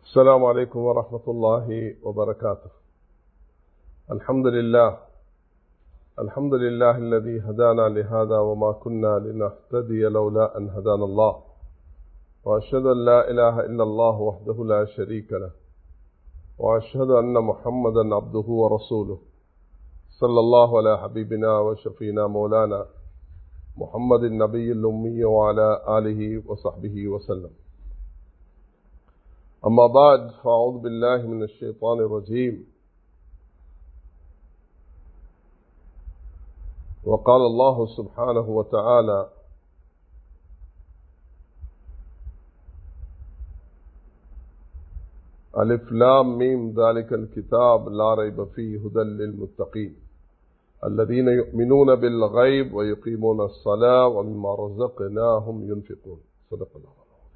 السلام عليكم ورحمة الله وبركاته الحمد لله الحمد لله الذي هدانا لهذا وما كنا لنهتدي لولا أن هدانا الله وأشهد أن لا إله إلا الله وحده لا شريك له وأشهد أن محمدا عبده ورسوله صلى الله على حبيبنا وشفينا مولانا محمد النبي الأمي وعلى آله وصحبه وسلم أما بعد فأعوذ بالله من الشيطان الرجيم وقال الله سبحانه وتعالى ألف لام ميم ذلك الكتاب لا ريب فيه هدى للمتقين الذين يؤمنون بالغيب ويقيمون الصلاة ومما رزقناهم ينفقون صدق الله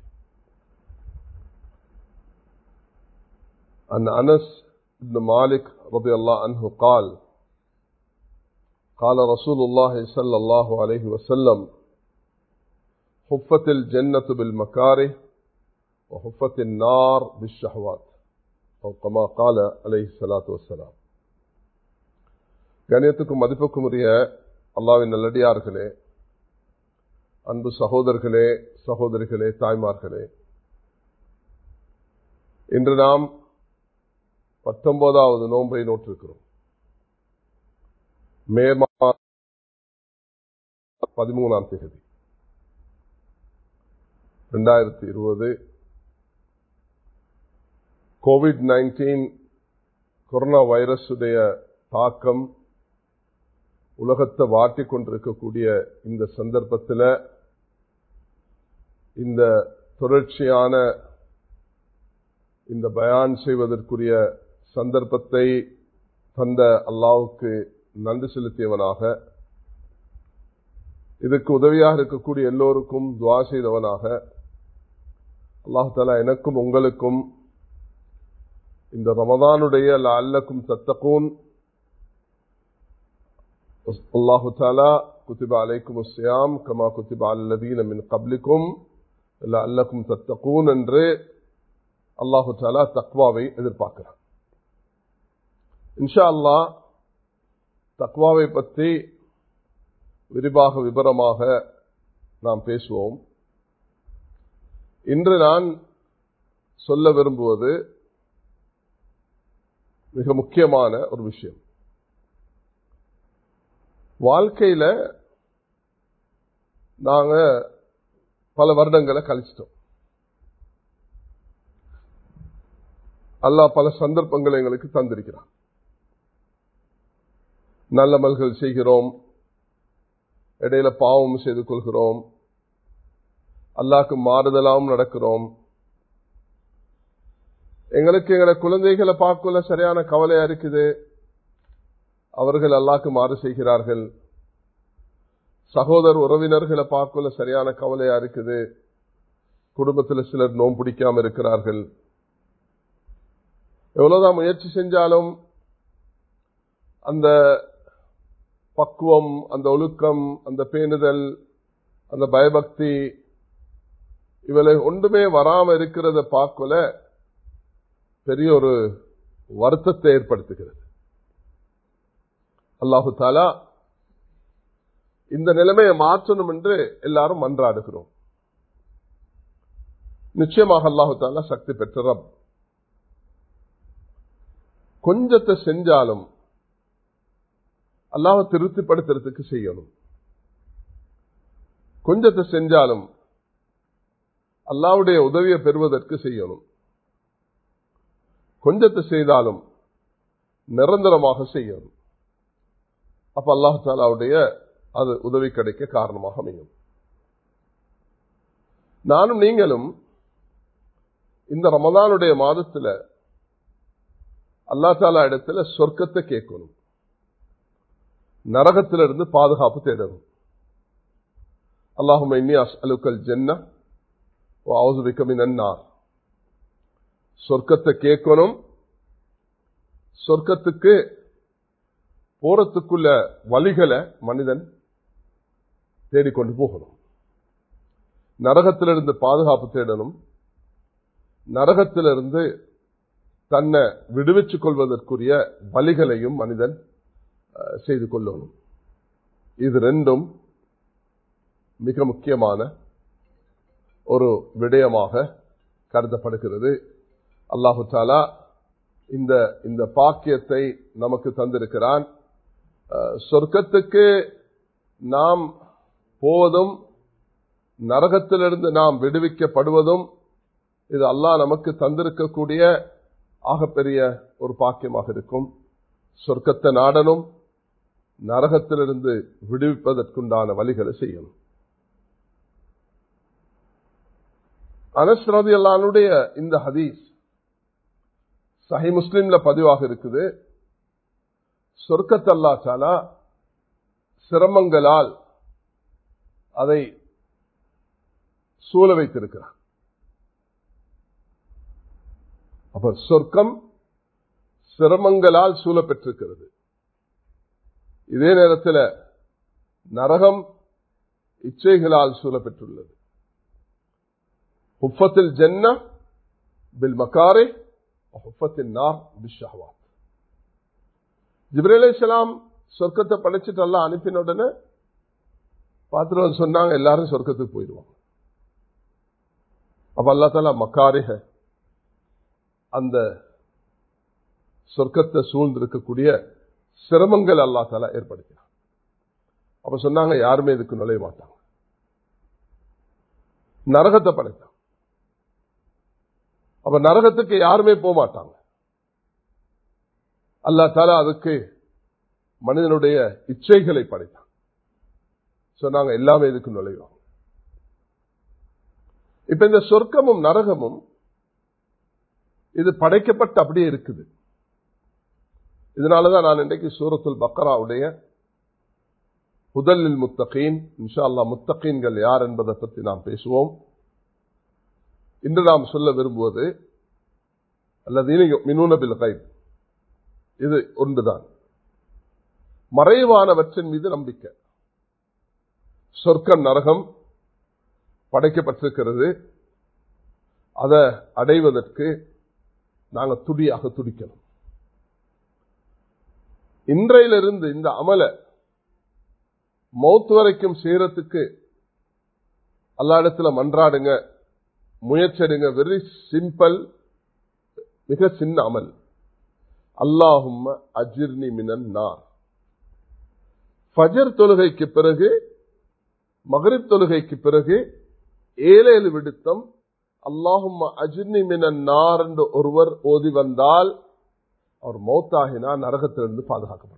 عن أنس بن مالك رضي الله عنه قال قال رسول الله صلى الله عليه وسلم حفت الجنة بالمكاره وحفت النار بالشهوات أو كما قال عليه الصلاة والسلام கணியத்துக்கும் மதிப்புக்கும் உரிய அல்லாவின் நல்லடியார்களே அன்பு சகோதரர்களே சகோதரிகளே தாய்மார்களே இன்று நாம் பத்தொன்பதாவது நோன்பை நோற்றிருக்கிறோம் மே பதிமூணாம் தேதி ரெண்டாயிரத்தி இருபது கோவிட் நைன்டீன் கொரோனா வைரஸுடைய தாக்கம் உலகத்தை வாட்டிக் கொண்டிருக்கக்கூடிய இந்த சந்தர்ப்பத்தில் இந்த தொடர்ச்சியான இந்த பயான் செய்வதற்குரிய சந்தர்ப்பத்தை தந்த அல்லாவுக்கு நன்றி செலுத்தியவனாக இதுக்கு உதவியாக இருக்கக்கூடிய எல்லோருக்கும் துவா செய்தவனாக அல்லாஹாலா எனக்கும் உங்களுக்கும் இந்த ரமதானுடைய அல்லக்கும் தத்தகூன் அல்லாஹு தாலா குத்திபா அலைக்கும் உஸ்யாம் கமா குத்திபா அல்லதீன மின் கப்லிக்கும் அல்லக்கும் தத்தகூன் என்று அல்லாஹு தாலா தக்வாவை எதிர்பார்க்கிறான் இன்ஷா அல்லா தக்வாவை பற்றி விரிவாக விபரமாக நாம் பேசுவோம் இன்று நான் சொல்ல விரும்புவது மிக முக்கியமான ஒரு விஷயம் வாழ்க்கையில நாங்க பல வருடங்களை கழிச்சிட்டோம் அல்லாஹ் பல சந்தர்ப்பங்களை எங்களுக்கு தந்திருக்கிறான் நல்லமல்கள் செய்கிறோம் இடையில பாவம் செய்து கொள்கிறோம் அல்லாக்கு மாறுதலாகவும் நடக்கிறோம் எங்களுக்கு எங்களை குழந்தைகளை பார்க்கல சரியான கவலையா இருக்குது அவர்கள் அல்லாக்கு மாறு செய்கிறார்கள் சகோதர உறவினர்களை பார்க்கல சரியான கவலையா இருக்குது குடும்பத்தில் சிலர் நோம் பிடிக்காம இருக்கிறார்கள் எவ்வளவுதான் முயற்சி செஞ்சாலும் அந்த பக்குவம் அந்த ஒழுக்கம் அந்த பேணுதல் அந்த பயபக்தி இவளை ஒன்றுமே வராம இருக்கிறத பார்க்கல பெரிய ஒரு வருத்தத்தை ஏற்படுத்துகிறது அல்லாஹு தாலா இந்த நிலைமையை மாற்றணும் என்று எல்லாரும் மன்றாடுகிறோம் நிச்சயமாக அல்லாஹு தாலா சக்தி பெற்ற ரப் கொஞ்சத்தை செஞ்சாலும் அல்லாஹ் திருப்திப்படுத்துறதுக்கு செய்யணும் கொஞ்சத்தை செஞ்சாலும் அல்லாவுடைய உதவியை பெறுவதற்கு செய்யணும் கொஞ்சத்தை செய்தாலும் நிரந்தரமாக செய்யணும் அப்ப அல்லாஹு தாலாவுடைய அது உதவி கிடைக்க காரணமாக அமையும் நானும் நீங்களும் இந்த ரமதானுடைய மாதத்துல அல்லா தாலா இடத்துல சொர்க்கத்தை கேட்கணும் நரகத்திலிருந்து பாதுகாப்பு தேடணும் அல்லாஹும் அலுக்கல் ஜென்ன அன்னார் சொர்க்கத்தை கேட்கணும் சொர்க்கத்துக்கு போறதுக்குள்ள வழிகளை மனிதன் தேடிக்கொண்டு போகணும் நரகத்திலிருந்து பாதுகாப்பு தேடணும் நரகத்திலிருந்து தன்னை விடுவிச்சுக் கொள்வதற்குரிய வழிகளையும் மனிதன் அஹ், செய்து கொள்ளணும் இது ரெண்டும் மிக முக்கியமான ஒரு விடயமாக கருதப்படுகிறது அல்லாஹு தாலா இந்த இந்த பாக்கியத்தை நமக்கு தந்திருக்கிறான் அஹ், சொர்க்கத்துக்கு நாம் போவதும் நரகத்திலிருந்து நாம் விடுவிக்கப்படுவதும் இது அல்லாஹ் நமக்கு தந்திருக்கக்கூடிய ஆகப்பெரிய ஒரு பாக்கியமாக இருக்கும் சொர்க்கத்தை நாடனும் நரகத்திலிருந்து விடுவிப்பதற்குண்டான வழிகளை செய்யணும் அனஸ் ரதியல்லானுடைய இந்த ஹதீஸ் சஹி முஸ்லிம்ல பதிவாக இருக்குது சொர்க்கத்தல்லா சாலா சிரமங்களால் அதை சூழ வைத்திருக்கிறார் அப்ப சொர்க்கம் சிரமங்களால் சூழ பெற்றிருக்கிறது இதே நேரத்தில் நரகம் இச்சைகளால் சூழ பெற்றுள்ளது ஹுஃபத்தில் ஜென்ன பில் மக்காரே ஹுஃபத்தின் நார் பிஷஹவாத் ஜிப்ரேல் இஸ்லாம் சொர்க்கத்தை படைச்சிட்டு எல்லாம் அனுப்பின உடனே பார்த்துட்டு வந்து சொன்னாங்க எல்லாரும் சொர்க்கத்துக்கு போயிடுவாங்க அப்ப அல்லா தாலா மக்காரிக அந்த சொர்க்கத்தை சூழ்ந்திருக்கக்கூடிய சிரமங்கள் அல்லா தாலா ஏற்படுத்தினார் அப்ப சொன்னாங்க யாருமே இதுக்கு நுழைய மாட்டாங்க நரகத்தை படைத்தான் அப்ப நரகத்துக்கு யாருமே போக மாட்டாங்க அல்லா தாலா அதுக்கு மனிதனுடைய இச்சைகளை படைத்தான் சொன்னாங்க எல்லாமே இதுக்கு நுழைவாங்க இப்ப இந்த சொர்க்கமும் நரகமும் இது படைக்கப்பட்டு அப்படியே இருக்குது இதனாலதான் நான் இன்றைக்கு சூரத்துல் பக்கராவுடைய முதலில் முத்தகீன் இன்ஷா அல்லா முத்தகீன்கள் யார் என்பதை பற்றி நாம் பேசுவோம் இன்று நாம் சொல்ல விரும்புவது அல்லது மினூனபில் கை இது ஒன்றுதான் மறைவானவற்றின் மீது நம்பிக்கை சொர்க்கம் நரகம் படைக்கப்பட்டிருக்கிறது அதை அடைவதற்கு நாங்கள் துடியாக துடிக்கணும் இன்றையிலிருந்து இந்த அமல மௌத்து வரைக்கும் செய்யறதுக்கு அல்லா இடத்துல மன்றாடுங்க முயற்சிடுங்க வெரி சிம்பிள் மிக சின்ன அமல் அல்லாஹும் அஜிர்னி மினன் நார் ஃபஜர் தொழுகைக்கு பிறகு மகரிப் தொழுகைக்கு பிறகு ஏழேழு விடுத்தம் அல்லாஹும் அஜிர்னி மினன் நார் என்று ஒருவர் ஓதி வந்தால் அவர் மௌத்தாகினா நரகத்திலிருந்து பாதுகாக்கப்படுவார்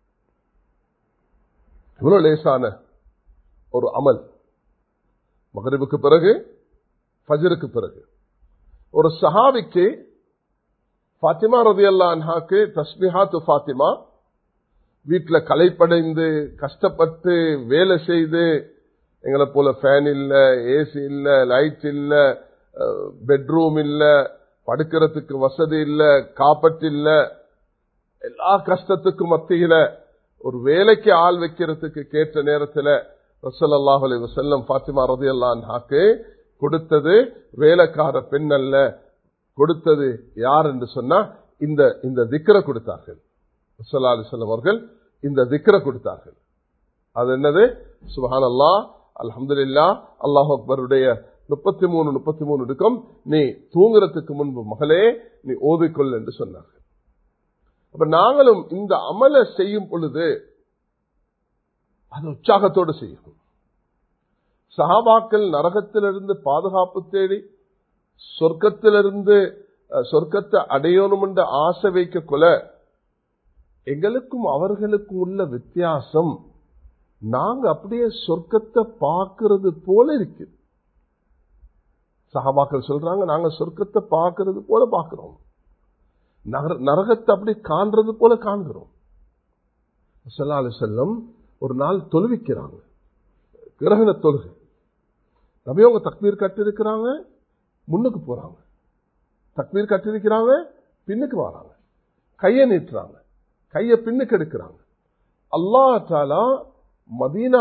இவ்வளவு லேசான ஒரு அமல் மகரிபுக்கு பிறகு ஃபஜருக்கு பிறகு ஒரு சஹாபிக்கு பாத்திமா ரதி அல்லான்ஹாக்கு தஸ்மிஹாத்து பாத்திமா வீட்டில் களைப்படைந்து கஷ்டப்பட்டு வேலை செய்து எங்களை போல ஃபேன் இல்ல ஏசி இல்ல லைட் இல்ல பெட்ரூம் இல்ல படுக்கிறதுக்கு வசதி இல்ல காப்பட் இல்ல எல்லா கஷ்டத்துக்கும் மத்தியில ஒரு வேலைக்கு ஆள் வைக்கிறதுக்கு கேட்ட நேரத்தில் ரசல்லாஹ் அலி வசல்லம் பாத்திமா ரதி அல்லான்ஹாக்கு கொடுத்தது வேலைக்கார பெண் அல்ல கொடுத்தது யார் என்று சொன்னா இந்த இந்த திக்கரை கொடுத்தார்கள் ரசல்லா அலி சொல்லம் அவர்கள் இந்த திக்கரை கொடுத்தார்கள் அது என்னது சுபஹான் அல்லா அலமதுல்லா அல்லாஹ் அக்பருடைய முப்பத்தி மூணு முப்பத்தி மூணு இருக்கும் நீ தூங்குறதுக்கு முன்பு மகளே நீ ஓதிக்கொள் என்று சொன்னார்கள் அப்ப நாங்களும் இந்த அமலை செய்யும் பொழுது அது உற்சாகத்தோடு செய்யணும் சகாபாக்கள் நரகத்திலிருந்து பாதுகாப்பு தேடி சொர்க்கத்திலிருந்து சொர்க்கத்தை அடையணும் என்ற ஆசை வைக்க கொல எங்களுக்கும் அவர்களுக்கும் உள்ள வித்தியாசம் நாங்க அப்படியே சொர்க்கத்தை பார்க்கறது போல இருக்கு சகாபாக்கள் சொல்றாங்க நாங்க சொர்க்கத்தை பார்க்கறது போல பார்க்கிறோம் நரகத்தை அப்படி காண்றது போல காண்கிறோம் சொல்லாலு செல்லம் ஒரு நாள் தொழுவிக்கிறாங்க கிரகண தொழுகை நபியவங்க தக்மீர் கட்டிருக்கிறாங்க முன்னுக்கு போறாங்க தக்மீர் கட்டிருக்கிறாங்க பின்னுக்கு வராங்க கையை நீட்டுறாங்க கையை பின்னுக்கு எடுக்கிறாங்க அல்லா தாலா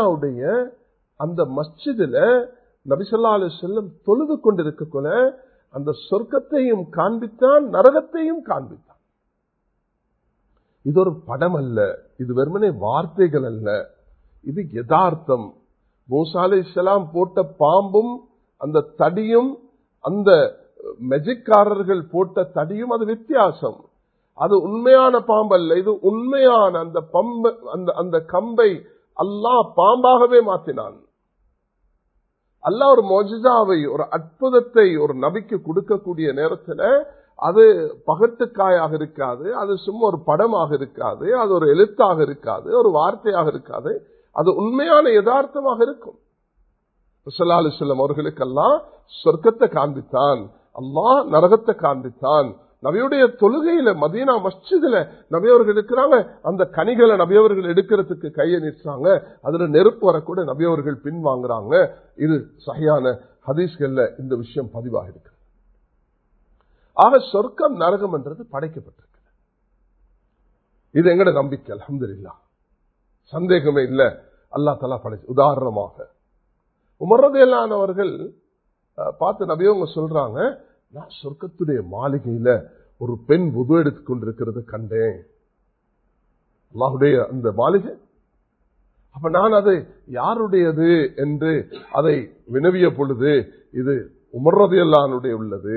மதீனாவுடைய அந்த மஸ்ஜிதுல நபிசல்லா அலி செல்லம் தொழுது கொண்டிருக்கக்குள்ள அந்த சொர்க்கத்தையும் காண்பித்தான் நரகத்தையும் காண்பித்தான் இது ஒரு படம் அல்ல இது வெறுமனே வார்த்தைகள் அல்ல இது யதார்த்தம் மூசாலை இஸ்லாம் போட்ட பாம்பும் அந்த தடியும் அந்த மெஜிக்காரர்கள் போட்ட தடியும் அது வித்தியாசம் அது உண்மையான பாம்பு அல்ல இது உண்மையான அந்த பம்பு அந்த அந்த கம்பை அல்லாஹ் பாம்பாகவே மாற்றினான் அல்லாஹ் ஒரு மொஜிசாவை ஒரு அற்புதத்தை ஒரு நபிக்கு கொடுக்கக்கூடிய நேரத்தில் அது பகட்டுக்காயாக இருக்காது அது சும்மா ஒரு படமாக இருக்காது அது ஒரு எழுத்தாக இருக்காது ஒரு வார்த்தையாக இருக்காது அது உண்மையான யதார்த்தமாக இருக்கும் செல்லம் அவர்களுக்கெல்லாம் சொர்க்கத்தை காண்பித்தான் அல்லாஹ் நரகத்தை காண்பித்தான் நபியுடைய தொழுகையில மதீனா மஸ்ஜிதுல நபியவர்கள் இருக்கிறாங்க அந்த கனிகளை நபியவர்கள் எடுக்கிறதுக்கு கையை நிற்றாங்க அதுல நெருப்பு வரக்கூட நபியவர்கள் பின்வாங்குறாங்க இது சரியான ஹதீஸ்கள்ல இந்த விஷயம் பதிவாக இருக்கு ஆக சொர்க்கம் நரகம் என்றது படைக்கப்பட்டிருக்கு இது எங்கட நம்பிக்கை அலமதுல்லா சந்தேகமே இல்லை அல்லா தலா படைச்சு உதாரணமாக உமரதையிலானவர்கள் பார்த்து நபியவங்க சொல்றாங்க நான் சொர்க்கத்துடைய மாளிகையில ஒரு பெண் உது எடுத்துக் கொண்டிருக்கிறது கண்டேன் அல்லாஹுடைய அந்த மாளிகை அப்ப நான் அது யாருடையது என்று அதை வினவிய பொழுது இது உமர்றதையல்லானுடைய உள்ளது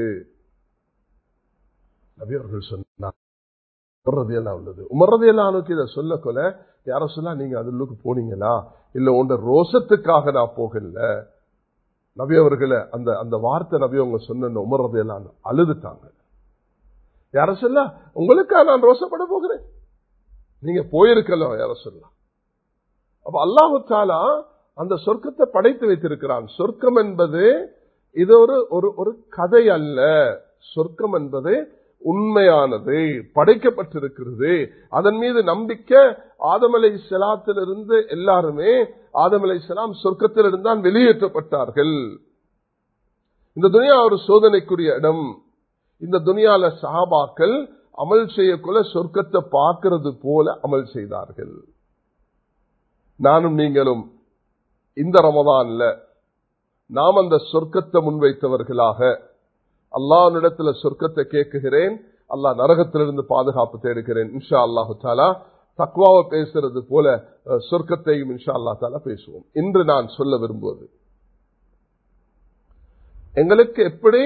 நபி அவர்கள் சொன்னார் உமர்றதையெல்லாம் உள்ளது உமர்றதையல்லானுக்கு இதை சொல்ல கொல யார சொல்லா நீங்க அதுக்கு போனீங்களா இல்ல உண்ட ரோசத்துக்காக நான் போகல நபி அவர்களை அந்த அந்த வார்த்தை நபி அவங்க சொன்ன உமர்றதையெல்லாம் அழுதுட்டாங்க யார சொல்ல உங்களுக்கா நான் ரோசப்பட போகிறேன் நீங்க போயிருக்கலாம் யார சொல்லலாம் அப்ப அல்லாஹு தாலா அந்த சொர்க்கத்தை படைத்து வைத்திருக்கிறான் சொர்க்கம் என்பது இது ஒரு ஒரு ஒரு கதை அல்ல சொர்க்கம் என்பது உண்மையானது படைக்கப்பட்டிருக்கிறது அதன் மீது நம்பிக்கை ஆதமலை செலாத்திலிருந்து எல்லாருமே ஆதமலை செலாம் சொர்க்கத்திலிருந்து தான் வெளியேற்றப்பட்டார்கள் இந்த துனியா ஒரு சோதனைக்குரிய இடம் இந்த துனியால சஹாபாக்கள் அமல் செய்யக்குள்ள சொர்க்கத்தை பார்க்கிறது போல அமல் செய்தார்கள் நானும் நீங்களும் இந்த ரமதான்ல நாம் அந்த சொர்க்கத்தை முன்வைத்தவர்களாக அல்லாஹ்னிடத்துல சொர்க்கத்தை கேட்குகிறேன் அல்லாஹ் நரகத்திலிருந்து பாதுகாப்பு தேடுகிறேன் இன்ஷா அல்லாஹு தாலா தக்வாவை பேசுறது போல சொர்க்கத்தையும் இன்ஷா அல்லா தாலா பேசுவோம் இன்று நான் சொல்ல விரும்புவது எங்களுக்கு எப்படி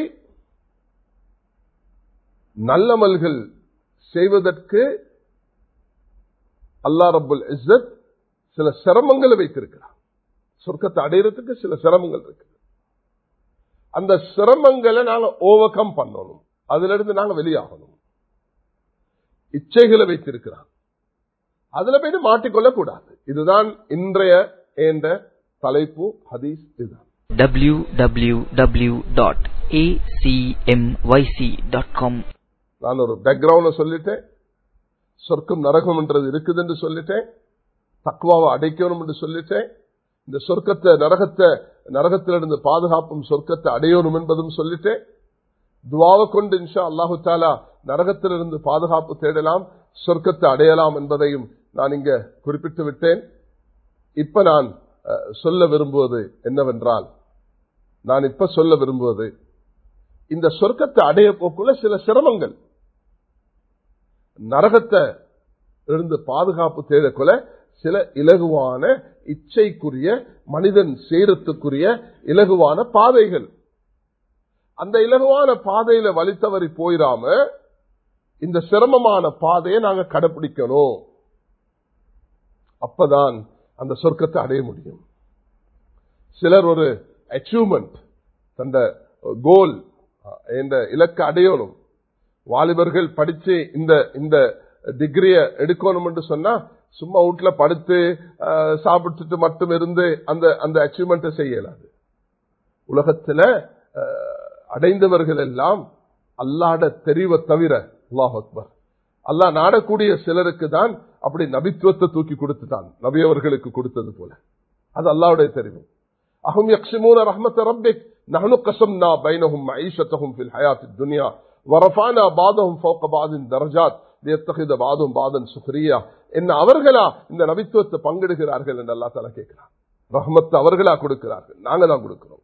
நல்லமல்கள் செய்வதற்கு அல்லா ரபுல் இஸ்ஸத் சில சிரமங்களை வைத்திருக்கிறார் சொர்க்கத்தை அடையிறதுக்கு சில சிரமங்கள் இருக்கு அந்த சிரமங்களை நாங்க ஓவர் கம் பண்ணணும் அதுல இருந்து நாங்க வெளியாகணும் இச்சைகளை வைத்திருக்கிறான் அதுல போயிட்டு மாட்டிக்கொள்ள கூடாது இதுதான் இன்றைய என்ற தலைப்பு ஹதீஸ் இதுதான் www.acmyc.com நான் ஒரு பேக்ரவுண்ட் சொல்லிட்டேன் சொர்க்கம் நரகம் என்றது இருக்குது என்று சொல்லிட்டேன் தக்குவாவை அடைக்கணும் என்று சொல்லிட்டேன் இந்த சொர்க்கத்தை நரகத்தை நரகத்திலிருந்து பாதுகாப்பும் சொர்க்கத்தை அடையணும் என்பதும் சொல்லிட்டேன் துவாவை கொண்டு இன்ஷா அல்லாஹு தாலா நரகத்திலிருந்து பாதுகாப்பு தேடலாம் சொர்க்கத்தை அடையலாம் என்பதையும் நான் இங்க குறிப்பிட்டு விட்டேன் இப்ப நான் சொல்ல விரும்புவது என்னவென்றால் நான் இப்ப சொல்ல விரும்புவது இந்த சொர்க்கத்தை அடைய போக்குள்ள சில சிரமங்கள் நரகத்தை இருந்து பாதுகாப்பு தேடக்குள்ள சில இலகுவான இச்சைக்குரிய மனிதன் சேரத்துக்குரிய இலகுவான பாதைகள் அந்த இலகுவான பாதையில வலித்தவறி போயிடாம இந்த சிரமமான பாதையை நாங்க கடைபிடிக்கணும் அப்பதான் அந்த சொர்க்கத்தை அடைய முடியும் சிலர் ஒரு அச்சீவ்மெண்ட் தந்த கோல் என்ற இலக்கை அடையணும் வாலிபர்கள் படிச்சு இந்த இந்த டிகிரிய எடுக்கணும் என்று சொன்னா சும்மா வீட்டுல படுத்து சாப்பிட்டுட்டு மட்டும் இருந்து அந்த அந்த அச்சீவ்மெண்ட்டை செய்யலாது உலகத்துல அடைந்தவர்கள் எல்லாம் அல்லாட தெரிவை தவிர அல்லாஹ் அக்பர் அல்லாஹ் நாடக்கூடிய சிலருக்கு தான் அப்படி நபித்துவத்தை தூக்கி கொடுத்துட்டான் நபியவர்களுக்கு கொடுத்தது போல அது அல்லாவுடைய தெரிவு அஹும் யக்ஷிமூன ரஹ்மத் ரப்பிக் நஹனு கசம்னா பைனஹும் ஐஷத்தஹும் ஃபில் ஹயாத் துனியா வரஃபானா பாதஹும் ஃபௌக பாதின் தரஜாத் லியத்தகித பாதும் பாதன் சுக்ரியா என்ன அவர்களா இந்த நபித்துவத்தை பங்கெடுக்கிறார்கள் என்று அல்லா தலா கேட்கிறார் ரஹ்மத் அவர்களா கொடுக்கிறார்கள் நாங்க தான் கொடுக்கிறோம்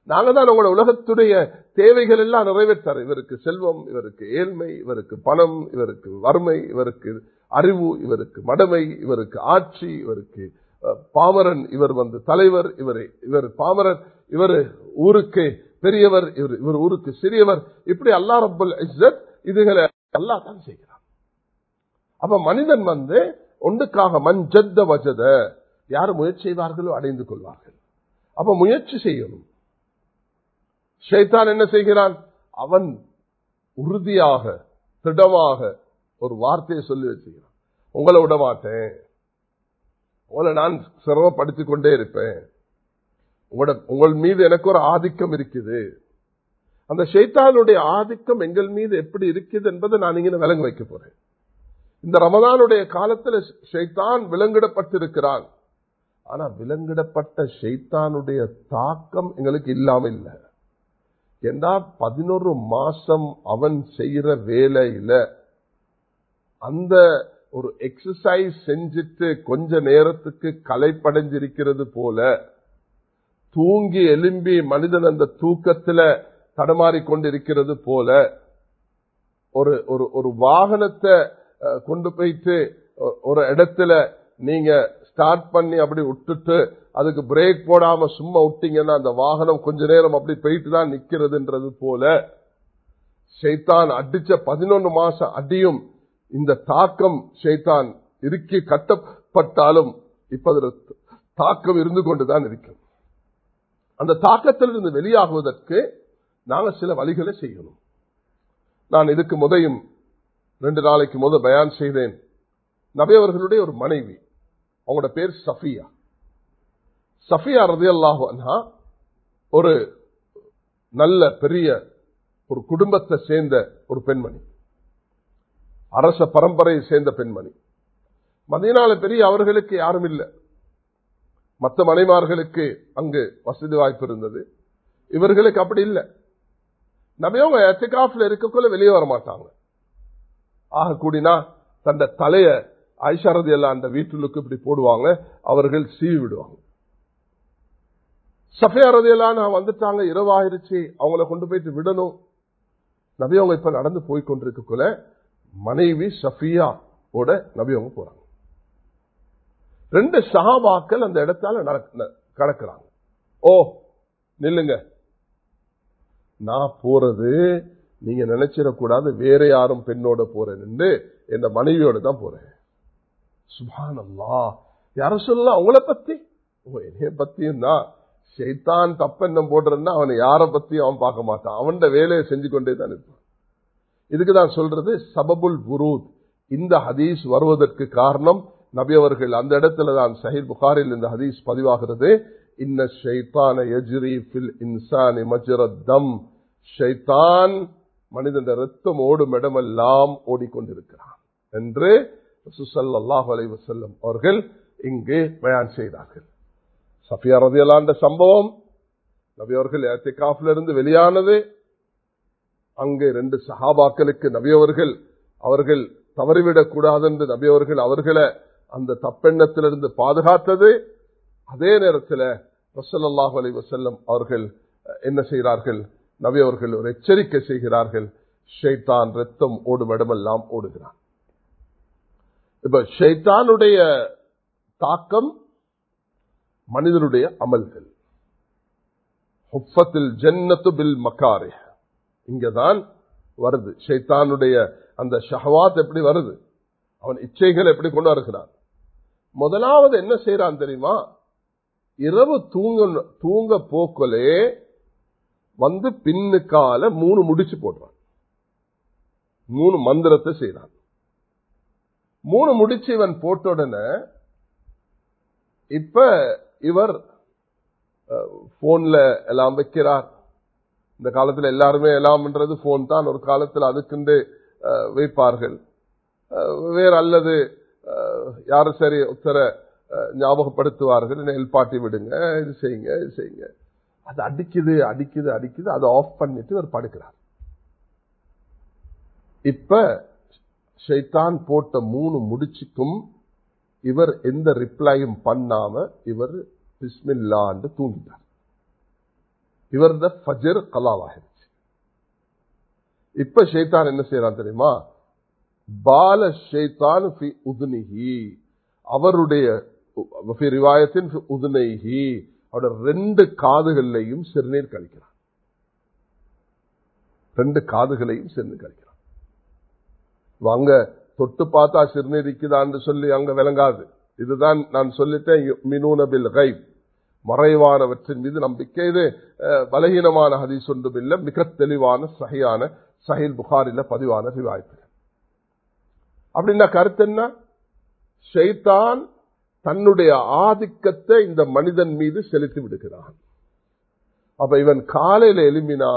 நாங்க தான் உங்களோட உலகத்துடைய தேவைகள் எல்லாம் நிறைவேற்றார் இவருக்கு செல்வம் இவருக்கு ஏழ்மை இவருக்கு பணம் இவருக்கு வறுமை இவருக்கு அறிவு இவருக்கு மடமை இவருக்கு ஆட்சி இவருக்கு அஹ், பாமரன் இவர் வந்து தலைவர் இவர் இவர் பாமரன் இவர் ஊருக்கு பெரியவர் இவர் இவர் ஊருக்கு சிறியவர் இப்படி அல்லா ரப்பல் இஸ்ஸத் இதுகளை அல்லாஹ் தான் செய்கிறார் அப்ப மனிதன் வந்து ஒன்றுக்காக மஞ்சத்த வஜத யார் முயற்சி செய்வார்களோ அடைந்து கொள்வார்கள் அப்ப முயற்சி செய்யணும் ஷைத்தான் என்ன செய்கிறான் அவன் உறுதியாக திடமாக ஒரு வார்த்தையை சொல்லி வச்சுக்கிறான் உங்களை விட மாட்டேன் உங்களை நான் சிரமப்படுத்திக் கொண்டே இருப்பேன் உங்களோட உங்கள் மீது எனக்கு ஒரு ஆதிக்கம் இருக்குது அந்த ஷைத்தானுடைய ஆதிக்கம் எங்கள் மீது எப்படி இருக்குது என்பதை நான் இங்க விளங்க வைக்க போறேன் இந்த ரமதானுடைய காலத்தில் ஷைத்தான் விலங்கிடப்பட்டிருக்கிறான் ஆனா விலங்கிடப்பட்ட ஷைத்தானுடைய தாக்கம் எங்களுக்கு இல்லாம இல்லை ஏண்டா பதினொரு மாசம் அவன் செய்யற வேலையில அந்த ஒரு எக்ஸசைஸ் செஞ்சுட்டு கொஞ்ச நேரத்துக்கு களைப்படைஞ்சிருக்கிறது போல தூங்கி எலும்பி மனிதன் அந்த தூக்கத்துல தடமாறி கொண்டிருக்கிறது போல ஒரு ஒரு ஒரு வாகனத்தை அஹ், கொண்டு போயிட்டு ஒ- ஒரு இடத்துல நீங்க ஸ்டார்ட் பண்ணி அப்படி விட்டுட்டு அதுக்கு பிரேக் போடாம சும்மா விட்டீங்கன்னா அந்த வாகனம் கொஞ்ச நேரம் அப்படி போயிட்டு தான் நிக்கிறதுன்றது போல ஷைத்தான் அடிச்ச பதினொன்று மாசம் அடியும் இந்த தாக்கம் ஷைத்தான் இறுக்கி கட்டப்பட்டாலும் இப்ப அதுல தாக்கம் இருந்து கொண்டுதான் இருக்கும் அந்த தாக்கத்திலிருந்து வெளியாகுவதற்கு நாங்கள் சில வழிகளை செய்யணும் நான் இதுக்கு முதையும் ரெண்டு நாளைக்கு முத பயான் செய்தேன் நபி அவர்களுடைய ஒரு மனைவி அவங்களோட பேர் சஃபியா சஃபியா ரதி அன்ஹா ஒரு நல்ல பெரிய ஒரு குடும்பத்தை சேர்ந்த ஒரு பெண்மணி அரச பரம்பரையை சேர்ந்த பெண்மணி மதியனால பெரிய அவர்களுக்கு யாரும் இல்லை மற்ற மனைமார்களுக்கு அங்கு வசதி வாய்ப்பு இருந்தது இவர்களுக்கு அப்படி இல்லை நபியவங்க எத்திகாஃப்ல இருக்கக்குள்ள வெளியே வர மாட்டாங்க ஆக கூடினா தந்த தலைய ஐஷாரதி எல்லாம் அந்த வீட்டுக்கு இப்படி போடுவாங்க அவர்கள் சீவி விடுவாங்க சஃபியாரதி எல்லாம் நான் வந்துட்டாங்க இரவாயிருச்சு அவங்கள கொண்டு போயிட்டு விடணும் நபியவங்க இப்ப நடந்து போய் கொண்டிருக்கக்குள்ள மனைவி சஃபியா ஓட நபியவங்க போறாங்க ரெண்டு சஹாபாக்கள் அந்த இடத்தால நடக்க- கடக்குறாங்க ஓ நில்லுங்க நான் போறது நீங்க நினைச்சிடக்கூடாது வேற யாரும் பெண்ணோட போறேன்னு என் மனைவியோட தான் போறேன் சுபானல்லா யார சொல்லலாம் உங்களை பத்தி ஓ என்னைய பத்தியும் தான் ஷைத்தான் தப்பெண்ணம் போடுறதுன்னா அவனை யார பத்தியும் அவன் பார்க்க மாட்டான் அவன் வேலையை செஞ்சு கொண்டே தான் இருப்பான் இதுக்கு தான் சொல்றது சபபுல் புரூத் இந்த ஹதீஸ் வருவதற்கு காரணம் நபி அவர்கள் அந்த இடத்துல தான் சஹீல் புகாரில் இந்த ஹதீஸ் பதிவாகிறது இன்ன ஷைத்தான எஜ்ரி ஃபில் இன்சானி மஜ்ரத் தம் ஷைத்தான் மனிதன் ரத்தம் ஓடும் இடமெல்லாம் ஓடிக்கொண்டிருக்கிறான் என்று சுசல்லாஹு அலைஹி வஸல்லம் அவர்கள் இங்கு பயான் செய்தார்கள் சஃபியா ரதியலாண்ட சம்பவம் நபி அவர்கள் ஏத்திகாஃப்ல இருந்து வெளியானது அங்கே ரெண்டு சஹாபாக்களுக்கு நபியவர்கள் அவர்கள் தவறிவிடக் கூடாது என்று நபியவர்கள் அவர்களை அந்த தப்பெண்ணத்திலிருந்து பாதுகாத்தது அதே நேரத்தில் வசல்லாஹு அலி வசல்லம் அவர்கள் அஹ், என்ன செய்கிறார்கள் நபி அவர்கள் ஒரு எச்சரிக்கை செய்கிறார்கள் ஷைத்தான் ரத்தம் ஓடும் இடமெல்லாம் ஓடுகிறான் இப்ப ஷைத்தானுடைய தாக்கம் மனிதனுடைய அமல்கள் ஹுஃபத்தில் ஜன்னத்து பில் மக்காரே இங்கதான் வருது ஷைத்தானுடைய அந்த ஷஹவாத் எப்படி வருது அவன் இச்சைகள் எப்படி கொண்டு வருகிறான் முதலாவது என்ன செய்யறான் தெரியுமா இரவு தூங்க தூங்க போக்கலே வந்து பின்னுக்கால மூணு முடிச்சு போடுறான் மூணு மந்திரத்தை செய்யறான் மூணு முடிச்சு இவன் போட்ட உடனே இப்ப இவர் போன்ல எல்லாம் வைக்கிறார் இந்த காலத்துல எல்லாருமே எல்லாம்ன்றது போன் தான் ஒரு காலத்துல அதுக்குண்டு அஹ், வைப்பார்கள் அஹ், வேற அல்லது அஹ், யாரும் சரி ஒருத்தர அஹ், ஞாபகப்படுத்துவார்கள் என்னை எழுப்பாட்டி விடுங்க இது செய்யுங்க இது செய்யுங்க அது அடிக்குது அடிக்குது அடிக்குது அதை ஆஃப் பண்ணிட்டு இவர் படுக்கிறார் இப்ப ஷைத்தான் போட்ட மூணு முடிச்சுக்கும் இவர் எந்த ரிப்ளையும் பண்ணாம இவர் பிஸ்மில்லான்னு தூங்கிட்டார் இவரது ஃபஜர் கலாவாகிருச்சு இப்ப ஷைத்தான் என்ன செய்யறான் தெரியுமா பால ஷைத்தான் ஃபி உதுனிஹி அவருடைய ரிவாயத்தின் உதுனைஹி அவருடைய ரெண்டு காதுகளையும் சிறுநீர் கழிக்கிறான் ரெண்டு காதுகளையும் சிறுநீர் கழிக்கிறான் அங்க தொட்டு பார்த்தா சிறுநீர் இருக்குதான்னு சொல்லி அங்க விளங்காது இதுதான் நான் சொல்லிட்டேன் மினூனபில் கைப் மறைவானவற்றின் மீது நம்பிக்கை இது பலகீனமான ஹதீஸ் ஒன்றும் இல்லை மிக தெளிவான சகையான சஹில் புகாரில பதிவான ரிவாய்ப்பு அப்படின்னா கருத்து என்ன ஷைத்தான் தன்னுடைய ஆதிக்கத்தை இந்த மனிதன் மீது செலுத்தி விடுகிறான் அப்ப இவன் காலையில எலும்பினா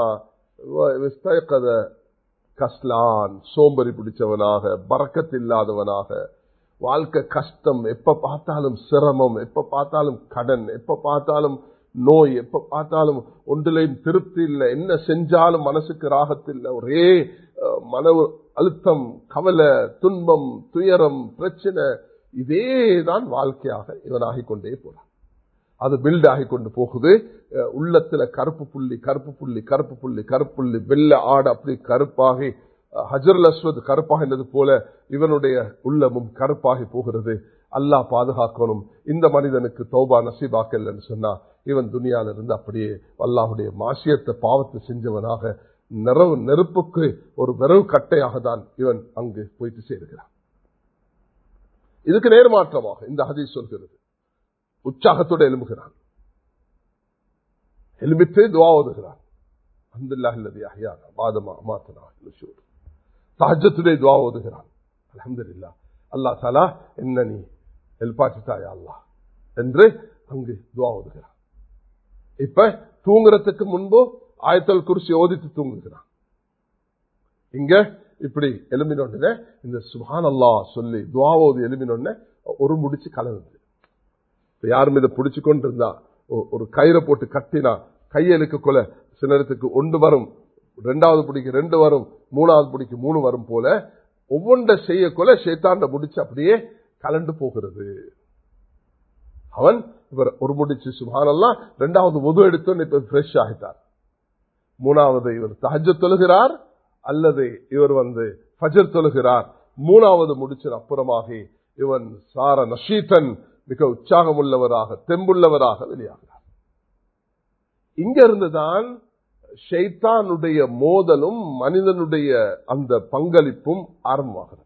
கஸ்லான் சோம்பரி பிடிச்சவனாக பறக்கத்து இல்லாதவனாக வாழ்க்கை கஷ்டம் எப்ப பார்த்தாலும் சிரமம் எப்ப பார்த்தாலும் கடன் எப்ப பார்த்தாலும் நோய் எப்ப பார்த்தாலும் ஒன்றிலையும் திருப்தி இல்லை என்ன செஞ்சாலும் மனசுக்கு ராகத்தில் ஒரே மன அழுத்தம் கவலை துன்பம் துயரம் பிரச்சனை இதே தான் வாழ்க்கையாக இவனாகிக் கொண்டே போறான் அது பில்ட் ஆகி கொண்டு போகுது உள்ளத்துல கருப்பு புள்ளி கருப்பு புள்ளி கருப்பு புள்ளி கருப்பு புள்ளி வெள்ள ஆடு அப்படி கருப்பாகி ஹஜருல் அஸ்வத் கருப்பாகினது போல இவனுடைய உள்ளமும் கருப்பாகி போகிறது அல்லாஹ் பாதுகாக்கணும் இந்த மனிதனுக்கு தௌபா நசீபாக்கலன்னு சொன்னா இவன் துனியால இருந்து அப்படியே அல்லாஹுடைய மாசியத்தை பாவத்தை செஞ்சவனாக நிறவு நெருப்புக்கு ஒரு விரவு கட்டையாக தான் இவன் அங்கு போயிட்டு சேர்கிறான் இதுக்கு நேர்மாற்றமாக இந்த ஹதீஸ் சொல்கிறது உற்சாகத்தோடு எழும்புகிறான் எழும்பிட்டு துவா ஓதுகிறான் சஹஜத்துடைய துவா ஓதுகிறான் அலமதுல்லா அல்லா தாலா என்ன நீ எல்பாச்சிட்டாயா அல்லா என்று அங்கு துவா ஓதுகிறான் இப்ப தூங்குறதுக்கு முன்பு ஆயத்தல் குறிச்சி ஓதித்து தூங்குகிறான் இங்க இப்படி எலும்பினோடனே இந்த சுஹான் அல்லா சொல்லி துவாவோது எலும்பினோடனே ஒரு முடிச்சு கலந்து யாரும் இதை பிடிச்சு கொண்டு இருந்தா ஒரு கயிறை போட்டு கட்டினா கையெழுக்கு கொல சில நேரத்துக்கு ஒன்று வரும் ரெண்டாவது பிடிக்கு ரெண்டு வரும் மூணாவது பிடிக்கு மூணு வரும் போல ஒவ்வொன்றை செய்ய கொல சேத்தாண்ட முடிச்சு அப்படியே கலண்டு போகிறது அவன் இவர் ஒரு முடிச்சு சுபானெல்லாம் ரெண்டாவது உது எடுத்து இப்ப ஃப்ரெஷ் ஆகிட்டார் மூணாவது இவர் தஹஜ தொழுகிறார் அல்லது இவர் வந்து ஃபஜர் தொழுகிறார் மூணாவது முடிச்சின் அப்புறமாகி இவன் சார நஷீத்தன் மிக உற்சாகம் உள்ளவராக தெம்புள்ளவராக வெளியாகிறார் இங்க இருந்துதான் ஷைத்தானுடைய மோதலும் மனிதனுடைய அந்த பங்களிப்பும் ஆரம்பமாகிறது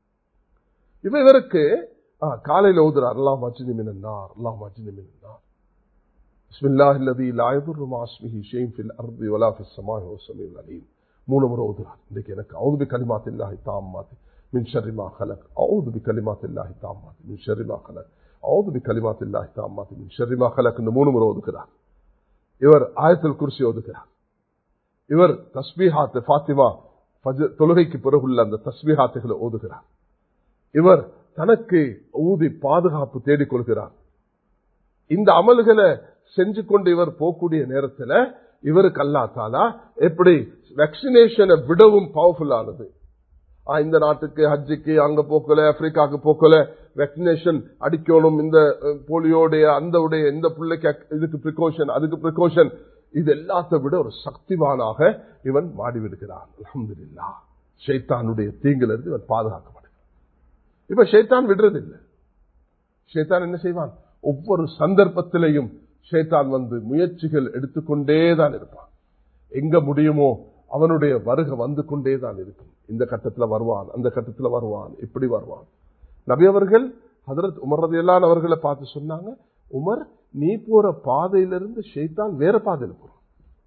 இவ இவருக்கு காலையில் ஓதுறார் அல்லாஹ் மஜ்னி மினன்னார் அல்லாஹ் மஜ்னி மினன்னார் بسم الله الذي لا يضر مع اسمه شيء في الارض ولا في السماء وهو السميع العليم மூணு முறை ஓதுறார் இன்றைக்கு எனக்கு அவுது பி கலிமாத் இல்லாஹி தாம்மாத் மின் ஷர்ரி மா خلق அவுது பி கலிமாத் இல்லாஹி தாம்மாத் மின் ஷர்ரி மா خلق அவுது பி கலிமாத் இல்லாஹி தாம்மாத் மின் ஷர்ரி மா خلق இந்த மூணு முறை ஓதுகிறார் இவர் ஆயத்துல் குர்சி ஓதுகிறார் இவர் தஸ்பீஹாத் ஃபாத்திமா தொழுகைக்கு பிறகுள்ள அந்த தஸ்பீஹாத்துகளை ஓதுகிறார் இவர் தனக்கு ஊதி பாதுகாப்பு தேடிக் கொள்கிறார் இந்த அமல்களை செஞ்சு கொண்டு இவர் போகக்கூடிய நேரத்தில் இவருக்கு அல்லா தாலா எப்படி வேக்சினேஷனை விடவும் பவர்ஃபுல்லானது இந்த நாட்டுக்கு ஹஜ்ஜுக்கு அங்க போக்கல ஆப்பிரிக்காவுக்கு போக்கல வேக்சினேஷன் அடிக்கணும் இந்த போலியோடைய அந்த உடைய இந்த பிள்ளைக்கு இதுக்கு ப்ரிகாஷன் அதுக்கு ப்ரிகாஷன் இது எல்லாத்த விட ஒரு சக்திவானாக இவன் மாடிவிடுகிறான் அலமதுல்லா ஷைத்தானுடைய தீங்கிலிருந்து இவன் பாதுகாக்கப்படுகிறான் இப்ப ஷைத்தான் விடுறது இல்லை ஷைத்தான் என்ன செய்வான் ஒவ்வொரு சந்தர்ப்பத்திலையும் ஷேத்தான் வந்து முயற்சிகள் எடுத்துக்கொண்டே தான் இருப்பான் எங்க முடியுமோ அவனுடைய வருகை வந்து கொண்டே தான் இருக்கும் இந்த கட்டத்துல வருவான் அந்த கட்டத்துல வருவான் இப்படி வருவான் நபி அவர்கள் ஹதரத் உமர் ரதியல்லான் அவர்களை பார்த்து சொன்னாங்க உமர் நீ போற பாதையிலிருந்து ஷெய்தான் வேற பாதையில் போறான்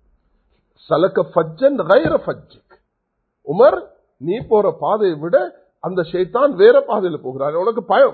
சலக்க ஃபஜ்ஜன் கைர ஃபஜ்ஜிக் உமர் நீ போற பாதையை விட அந்த ஷெய்தான் வேற பாதையில் போகிறான் உனக்கு பயம்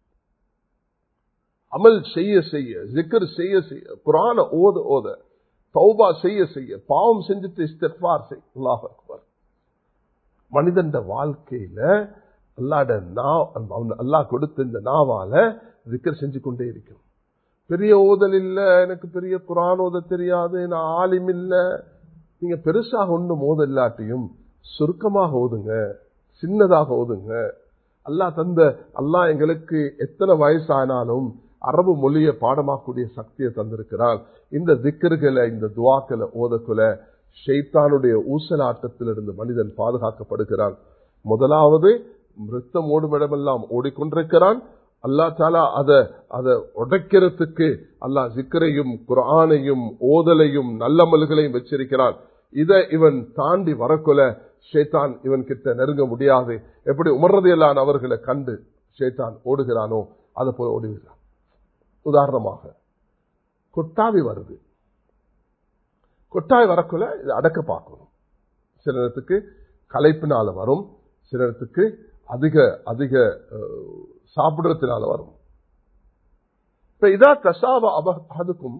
அமல் செய்ய செய்ய ஜிக்கர் செய்ய செய்ய குரான ஓத ஓத தௌபா செய்ய செய்ய பாவம் செஞ்சுட்டு இஸ்திஃபார் செய் அல்லாஹ் அக்பர் மனிதன் வாழ்க்கையில அல்லாட அல்லாஹ் கொடுத்த இந்த நாவால ஜிக்கர் செஞ்சு கொண்டே இருக்கும் பெரிய ஓதல் இல்ல எனக்கு பெரிய குரான் ஓத தெரியாது நான் ஆலிம் இல்ல நீங்க பெருசாக ஒன்றும் ஓத இல்லாட்டியும் சுருக்கமாக ஓதுங்க சின்னதாக ஓதுங்க அல்லாஹ் தந்த அல்லாஹ் எங்களுக்கு எத்தனை வயசானாலும் அரபு மொழியை பாடமாக்கூடிய சக்தியை தந்திருக்கிறான் இந்த திக்கர்களை இந்த துவாக்களை ஓதக்குல ஷெய்தானுடைய ஊசலாட்டத்திலிருந்து மனிதன் பாதுகாக்கப்படுகிறான் முதலாவது மிருத்தம் ஓடுமிடமெல்லாம் ஓடிக்கொண்டிருக்கிறான் அல்லா தாலா அத அதை உடைக்கிறதுக்கு அல்லாஹ் ஜிக்கரையும் குரானையும் ஓதலையும் நல்லமல்களையும் வச்சிருக்கிறான் இதை இவன் தாண்டி வரக்குல ஷேத்தான் இவன் கிட்ட நெருங்க முடியாது எப்படி உமர்றதையெல்லாம் அவர்களை கண்டு ஷேத்தான் ஓடுகிறானோ அதை போல ஓடுகிறான் உதாரணமாக கொட்டாவி வருது கொட்டாவி வரக்குள்ள இதை அடக்க பார்க்கணும் சில நேரத்துக்கு களைப்பினால வரும் சில நேரத்துக்கு அதிக அதிக சாப்பிடுறதுனால வரும் இப்ப இதா தசாவ அபதுக்கும்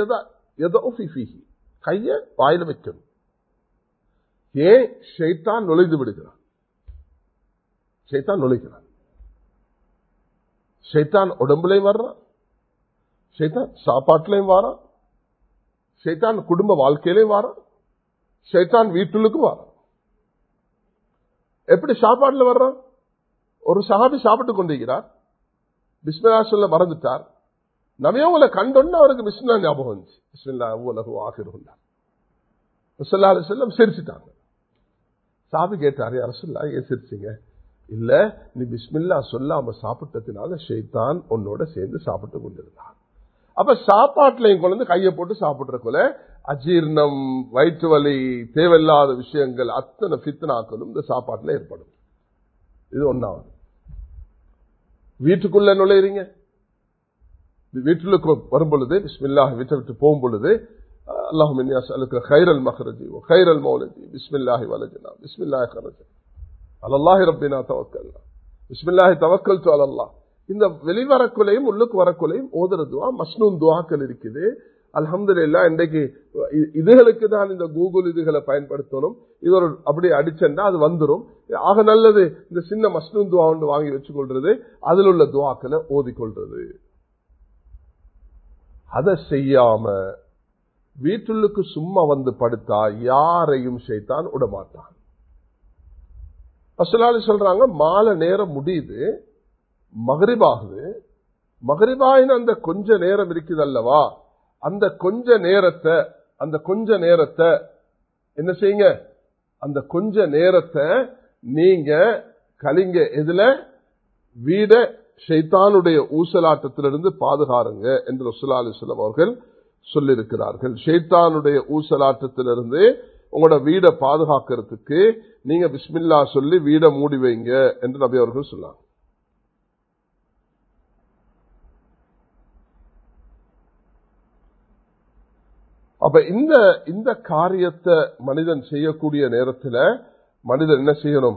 கைய வாயில வைக்கணும் ஏன் ஷைத்தான் நுழைந்து விடுகிறான் ஷைத்தான் நுழைகிறான் ஷைத்தான் உடம்புலையும் வர்றான் ஷைத்தான் சாப்பாட்டுலையும் வாரான் ஷைத்தான் குடும்ப வாழ்க்கையிலையும் வாரான் ஷைத்தான் வீட்டுக்கு வாரான் எப்படி சாப்பாட்டுல வர்றான் ஒரு சகாபி சாப்பிட்டு கொண்டிருக்கிறார் பிஸ்மில்லா சொல்ல மறந்துட்டார் நவியவங்களை கண்டொன்னு அவருக்கு பிஸ்மில்லா ஞாபகம் வந்துச்சு பிஸ்மில்லா உலகு ஆகிருந்தார் ரசல்லா செல்லம் சிரிச்சுட்டாங்க சாபி கேட்டாரு அரசுல்லா ஏன் சிரிச்சிங்க இல்ல நீ பிஸ்மில்லா சொல்லாம சாப்பிட்டதுனால ஷெய்தான் உன்னோட சேர்ந்து சாப்பிட்டு கொண்டிருந்தான் அப்ப சாப்பாட்டுலையும் கொண்டு கையை போட்டு சாப்பிடுறக்குள்ள அஜீர்ணம் வயிற்று வலி தேவையில்லாத விஷயங்கள் அத்தனை பித்தனாக்களும் இந்த சாப்பாட்டுல ஏற்படும் இது ஒன்னாவது வீட்டுக்குள்ள நுழையிறீங்க வீட்டுக்கு வரும் பொழுது பிஸ்மில்லா வீட்டை விட்டு போகும் பொழுது اللهم اني اسالك خير المخرج وخير المولد بسم الله ولدنا بسم الله خرجنا على الله ربنا توكلنا بسم الله توكلت على الله இந்த வெளிவரக்குலையும் உள்ளுக்கு வரக்குலையும் ஓதுற துவா மஸ்னூன் துவாக்கள் இருக்குது அலமது இல்லா இன்றைக்கு இதுகளுக்கு தான் இந்த கூகுள் இதுகளை பயன்படுத்தணும் இது ஒரு அப்படி அடிச்சா அது வந்துடும் ஆக நல்லது இந்த சின்ன மஸ்னூன் துவா ஒன்று வாங்கி வச்சுக்கொள்றது அதில் உள்ள துவாக்களை ஓதிக்கொள்றது அதை செய்யாம வீட்டுள்ளுக்கு சும்மா வந்து படுத்தா யாரையும் செய்தான் விடமாட்டான் அசலாலி சொல்றாங்க மாலை நேரம் முடியுது மகரிபாகுது மகரிபாயின் அந்த கொஞ்ச நேரம் இருக்குது அல்லவா அந்த கொஞ்ச நேரத்தை அந்த கொஞ்ச நேரத்தை என்ன செய்யுங்க அந்த கொஞ்ச நேரத்தை நீங்க கலிங்க எதுல வீட ஷைத்தானுடைய ஊசலாட்டத்திலிருந்து பாதுகாருங்க என்று ரசுல்லா அலிஸ்லாம் அவர்கள் சொல்லியிருக்கிறார்கள் ஷைத்தானுடைய ஊசலாட்டத்திலிருந்து உங்களோட வீடை பாதுகாக்கிறதுக்கு நீங்க பிஸ்மில்லா சொல்லி வீடை மூடி வைங்க என்று நபி அவர்கள் சொன்னாங்க அப்ப இந்த இந்த காரியத்தை மனிதன் செய்யக்கூடிய நேரத்தில் மனிதன் என்ன செய்யணும்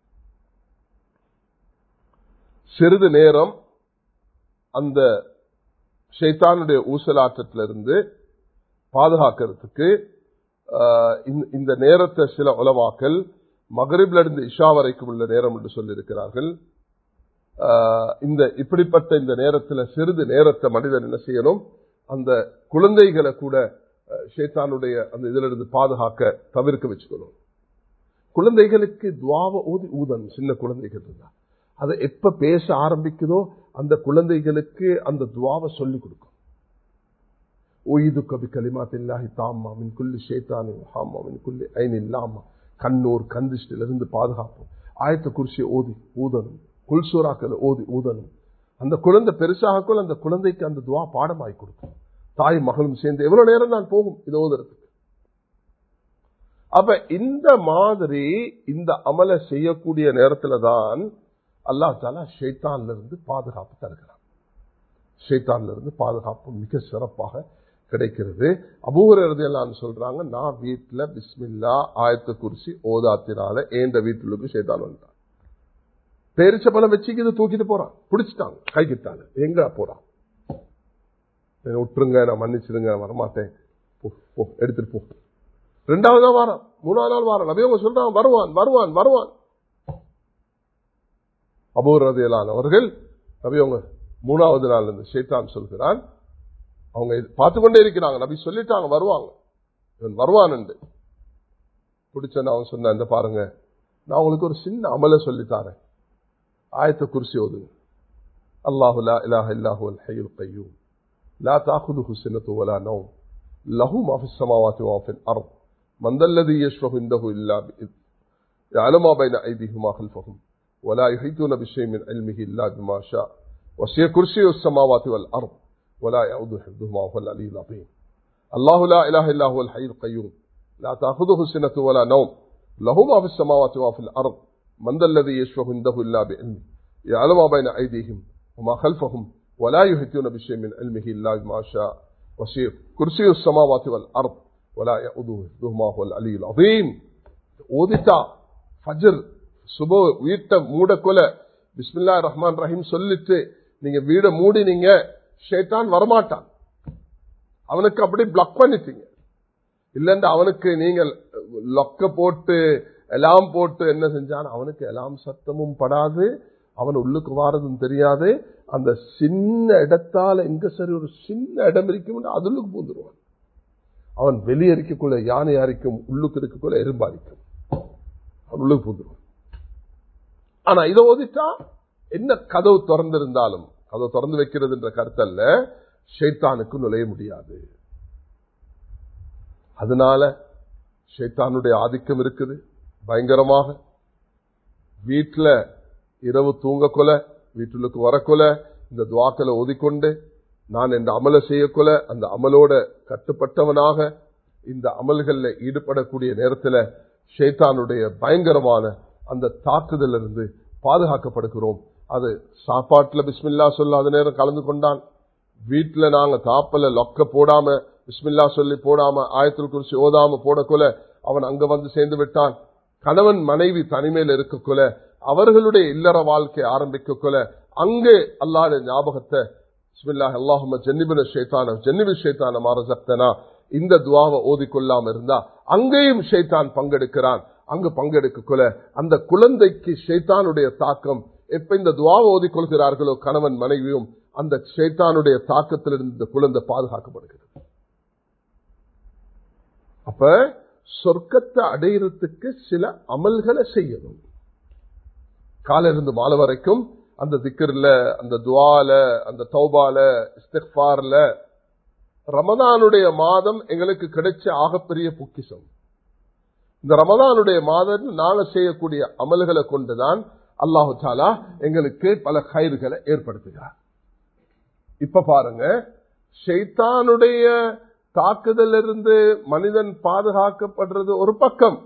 சிறிது நேரம் அந்த ஷைத்தானுடைய ஊசலாட்டத்திலிருந்து பாதுகாக்கிறதுக்கு இந்த நேரத்தை சில உலவாக்கள் மகரிப்ல இருந்து இஷா வரைக்கும் உள்ள நேரம் என்று சொல்லியிருக்கிறார்கள் இந்த இப்படிப்பட்ட இந்த நேரத்தில் சிறிது நேரத்தை மனிதன் என்ன செய்யணும் அந்த குழந்தைகளை கூட ஷேத்தானுடைய அந்த இதுல இருந்து பாதுகாக்க தவிர்க்க வச்சுக்கணும் குழந்தைகளுக்கு துவாவ ஊதி ஊதன் சின்ன குழந்தைகள் இருந்தா அதை எப்ப பேச ஆரம்பிக்குதோ அந்த குழந்தைகளுக்கு அந்த துவாவை சொல்லிக் கொடுக்கும் ஒய்து கபி கலிமாத்தில்லாஹி தாமா மின் குல்லி ஷேத்தானி ஹாமா மின் குல்லி ஐன் இல்லாமா கண்ணூர் கந்திஷ்டிலிருந்து பாதுகாப்போம் ஆயத்த குறிச்சியை ஓதி ஊதணும் குல்சூராக்களை ஓதி ஊதணும் அந்த குழந்தை பெருசாகக்குள் அந்த குழந்தைக்கு அந்த துவா பாடமாய் கொடுக்கும் தாய் மகளும் சேர்ந்து எவ்வளவு நேரம் தான் போகும் இது ஓதுறதுக்கு அப்ப இந்த மாதிரி இந்த அமலை செய்யக்கூடிய நேரத்துல தான் அல்லா தாலா ஷைத்தான்ல இருந்து பாதுகாப்பு தருகிறான் ஷைத்தான்ல இருந்து பாதுகாப்பு மிக சிறப்பாக கிடைக்கிறது அபூரெல்லாம் சொல்றாங்க நான் வீட்டுல பிஸ்மில்லா ஆயத்த குறிச்சி ஓதாத்தினால ஏந்த வீட்டுக்கு ஷைத்தான் வந்தான் பேரிச்ச பழம் வச்சுக்கு இது தூக்கிட்டு போறான் பிடிச்சிட்டாங்க கைக்கிட்டாங்க எங்க போறான் விட்டுருங்க நான் மன்னிச்சிருங்க வரமாட்டேன் எடுத்துட்டு போ ரெண்டாவது நாள் வாரம் மூணாவது நாள் வாரம் நபியவங்க சொல்றாங்க வருவான் வருவான் வருவான் அபூரதையிலான அவர்கள் நபியவங்க மூணாவது நாள் இருந்து ஷேத்தான் சொல்கிறான் அவங்க பார்த்து கொண்டே இருக்கிறாங்க நபி சொல்லிட்டாங்க வருவாங்க இவன் வருவான் என்று பிடிச்ச அவன் சொன்ன இந்த பாருங்க நான் உங்களுக்கு ஒரு சின்ன அமலை சொல்லித்தாரேன் ஆயத்த குறிச்சி ஓதுங்க الله لا إله إلا هو الحي القيوم لا تأخذه سنة ولا نوم له ما في السماوات وما في الأرض من ذا الذي يشفع عنده إلا بإذن يعلم ما بين أيديهم وما خلفهم ولا يحيطون بشيء من علمه إلا بما شاء وسع كرسي السماوات والأرض ولا يعود حفظهما وهو العلي العظيم الله لا إله إلا هو الحي القيوم لا تأخذه سنة ولا نوم له ما في السماوات وما في الأرض من ذا الذي يشفع عنده إلا بإذنه يعلم ما بين أيديهم وما خلفهم ولا يحيطون بشيء من علمه إلا بما شاء وسع كرسي السماوات والأرض ولا يعوده حفظهما وهو العلي العظيم ஓதிட்டா ஃபஜர் சுபோ வீட்டை மூடக்கொல பிஸ்மில்லா ரஹ்மான் ரஹீம் சொல்லிட்டு நீங்க வீடை மூடினீங்க ஷேட்டான் வரமாட்டான் அவனுக்கு அப்படி பிளாக் பண்ணிட்டீங்க இல்லைன்னா அவனுக்கு நீங்கள் லொக்க போட்டு எல்லாம் போட்டு என்ன செஞ்சான் அவனுக்கு எல்லாம் சத்தமும் படாது அவன் உள்ளுக்கு வாரதும் தெரியாது அந்த சின்ன இடத்தால எங்க சரி ஒரு சின்ன இடம் இருக்கும் அதுக்கு பூந்துருவான் அவன் வெளியரிக்கக்குள்ள யானை அரிக்கும் உள்ளுக்கு இருக்கக்குள்ள எறும்பாரிக்கும் அவன் உள்ளுக்கு பூந்துருவான் ஆனா இதை ஓதிட்டா என்ன கதவு திறந்திருந்தாலும் கதவு திறந்து வைக்கிறதுன்ற கருத்தல்ல ஷைத்தானுக்கு நுழைய முடியாது அதனால ஷைத்தானுடைய ஆதிக்கம் இருக்குது பயங்கரமாக வீட்டில் இரவு தூங்க கொல வீட்டுக்கு வரக்கொல இந்த துவாக்களை ஓதிக்கொண்டு நான் இந்த அமலை செய்யக்கொல அந்த அமலோட கட்டுப்பட்டவனாக இந்த அமல்களில் ஈடுபடக்கூடிய நேரத்தில் ஷேத்தானுடைய பயங்கரமான அந்த தாக்குதலிருந்து பாதுகாக்கப்படுகிறோம் அது சாப்பாட்டுல பிஸ்மில்லா சொல்ல அது நேரம் கலந்து கொண்டான் வீட்டுல நாங்க தாப்பல லொக்க போடாம பிஸ்மில்லா சொல்லி போடாம ஆயத்தில் குறிச்சு ஓதாம போடக்கொல அவன் அங்க வந்து சேர்ந்து விட்டான் கணவன் மனைவி தனிமையில் இருக்கக்குல அவர்களுடைய இல்லற வாழ்க்கை ஆரம்பிக்க கொல அங்கே அல்லாத ஞாபகத்தை பிஸ்மில்லாஹ் அல்லாஹும ஜன்னிபின ஷேத்தான ஜன்னிபி ஷேத்தான மாரசப்தனா இந்த துவாவை ஓதிக்கொள்ளாம இருந்தா அங்கேயும் ஷேத்தான் பங்கெடுக்கிறான் அங்கு பங்கெடுக்க கொல அந்த குழந்தைக்கு ஷேத்தானுடைய தாக்கம் எப்ப இந்த துவாவை ஓதிக்கொள்கிறார்களோ கணவன் மனைவியும் அந்த ஷேத்தானுடைய தாக்கத்திலிருந்து இந்த குழந்தை பாதுகாக்கப்படுகிறது அப்ப சொர்க்கத்தை அடையிறதுக்கு சில அமல்களை செய்யணும் காலிருந்து மாலை வரைக்கும் அந்த திக்கர்ல அந்த துவால அந்த தௌபால இஸ்திஃபார்ல ரமதானுடைய மாதம் எங்களுக்கு கிடைச்ச ஆகப்பெரிய பொக்கிசம் இந்த ரமதானுடைய மாதம் நாங்க செய்யக்கூடிய அமல்களை கொண்டுதான் அல்லாஹு தாலா எங்களுக்கு பல கயிறுகளை ஏற்படுத்துகிறார் இப்ப பாருங்க ஷைத்தானுடைய தாக்குதலிருந்து மனிதன் பாதுகாக்கப்படுறது ஒரு பக்கம்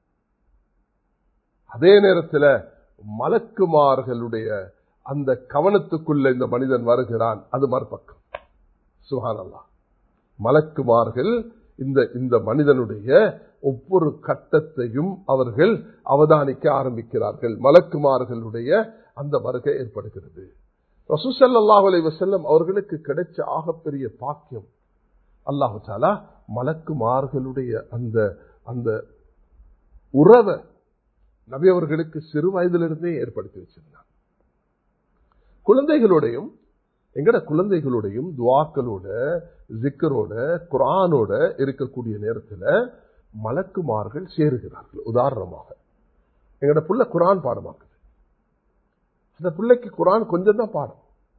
அதே நேரத்தில் மலக்குமார்களுடைய அந்த கவனத்துக்குள்ள இந்த மனிதன் வருகிறான் அது மறுபக்கம் சுகானல்லா மலக்குமார்கள் இந்த இந்த மனிதனுடைய ஒவ்வொரு கட்டத்தையும் அவர்கள் அவதானிக்க ஆரம்பிக்கிறார்கள் மலக்குமார்களுடைய அந்த வருகை ஏற்படுகிறது ரசூசல்லாஹ் அலை வசல்லம் அவர்களுக்கு கிடைச்ச ஆகப்பெரிய பாக்கியம் அல்லாஹு சாலா மலக்குமார்களுடைய அந்த அந்த உறவை நபி அவர்களுக்கு சிறு வயதிலிருந்தே ஏற்படுத்தி வச்சிருந்தார் குழந்தைகளோடையும் எங்கட குழந்தைகளோடையும் துவாக்களோட ஜிக்கரோட குரானோட இருக்கக்கூடிய நேரத்தில் மலக்குமார்கள் சேருகிறார்கள் உதாரணமாக எங்கட புள்ள குரான் பாடமாக்குது அந்த பிள்ளைக்கு குரான் கொஞ்சம் தான் பாடம்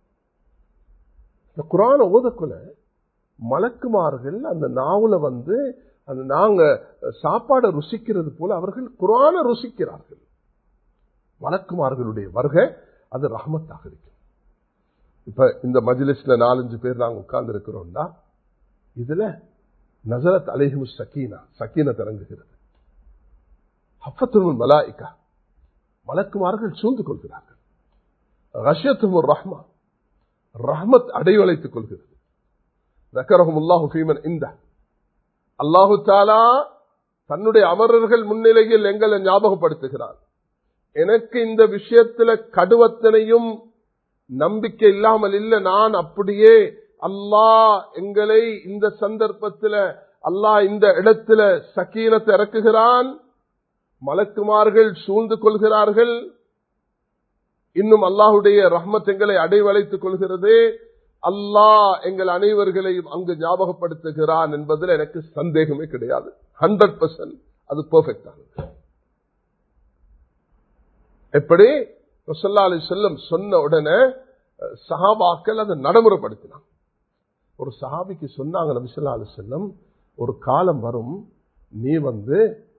இந்த குரானை ஓதக்குள்ள மலக்குமார்கள் அந்த நாவல வந்து அந்த நாங்க சாப்பாடை ருசிக்கிறது போல அவர்கள் குரான ருசிக்கிறார்கள் மலக்குமார்களுடைய வருகை அது ரஹமத்தாக இருக்கும் இப்ப இந்த மஜிலிஸ்ல நாலஞ்சு பேர் நாங்க உட்கார்ந்து இருக்கிறோம்னா இதுல நசரத் அலிஹிமு சக்கீனா சக்கீன திறங்குகிறது ஹஃபத்துல் மலாய்கா மலக்குமார்கள் சூழ்ந்து கொள்கிறார்கள் ரஷ்யத்தும் ரஹ்மா ரஹ்மத் அடைவழைத்துக் கொள்கிறது ذكرهم الله في من عنده அல்லாஹு தாலா தன்னுடைய அமரர்கள் முன்னிலையில் எங்களை ஞாபகப்படுத்துகிறார் எனக்கு இந்த விஷயத்துல கடுவத்தனையும் நம்பிக்கை இல்லாமல் இல்ல நான் அப்படியே அல்லாஹ் எங்களை இந்த சந்தர்ப்பத்தில் அல்லாஹ் இந்த இடத்துல சக்கீனத்தை இறக்குகிறான் மலக்குமார்கள் சூழ்ந்து கொள்கிறார்கள் இன்னும் அல்லாஹுடைய ரஹ்மத் எங்களை அடைவழைத்துக் கொள்கிறது அல்லாஹ் எங்கள் அனைவர்களையும் அங்கு ஞாபகப்படுத்துகிறான் என்பதில் எனக்கு சந்தேகமே கிடையாது ஹண்ட்ரட் பர்சன்ட் அது பெர்ஃபெக்ட் ஆனது எப்படி ரசல்லா அலி செல்லம் சொன்ன உடனே சஹாபாக்கள் அதை நடைமுறைப்படுத்தினாங்க ஒரு சஹாபிக்கு சொன்னாங்க நபிசல்லா அலி செல்லம் ஒரு காலம் வரும் நீ வந்து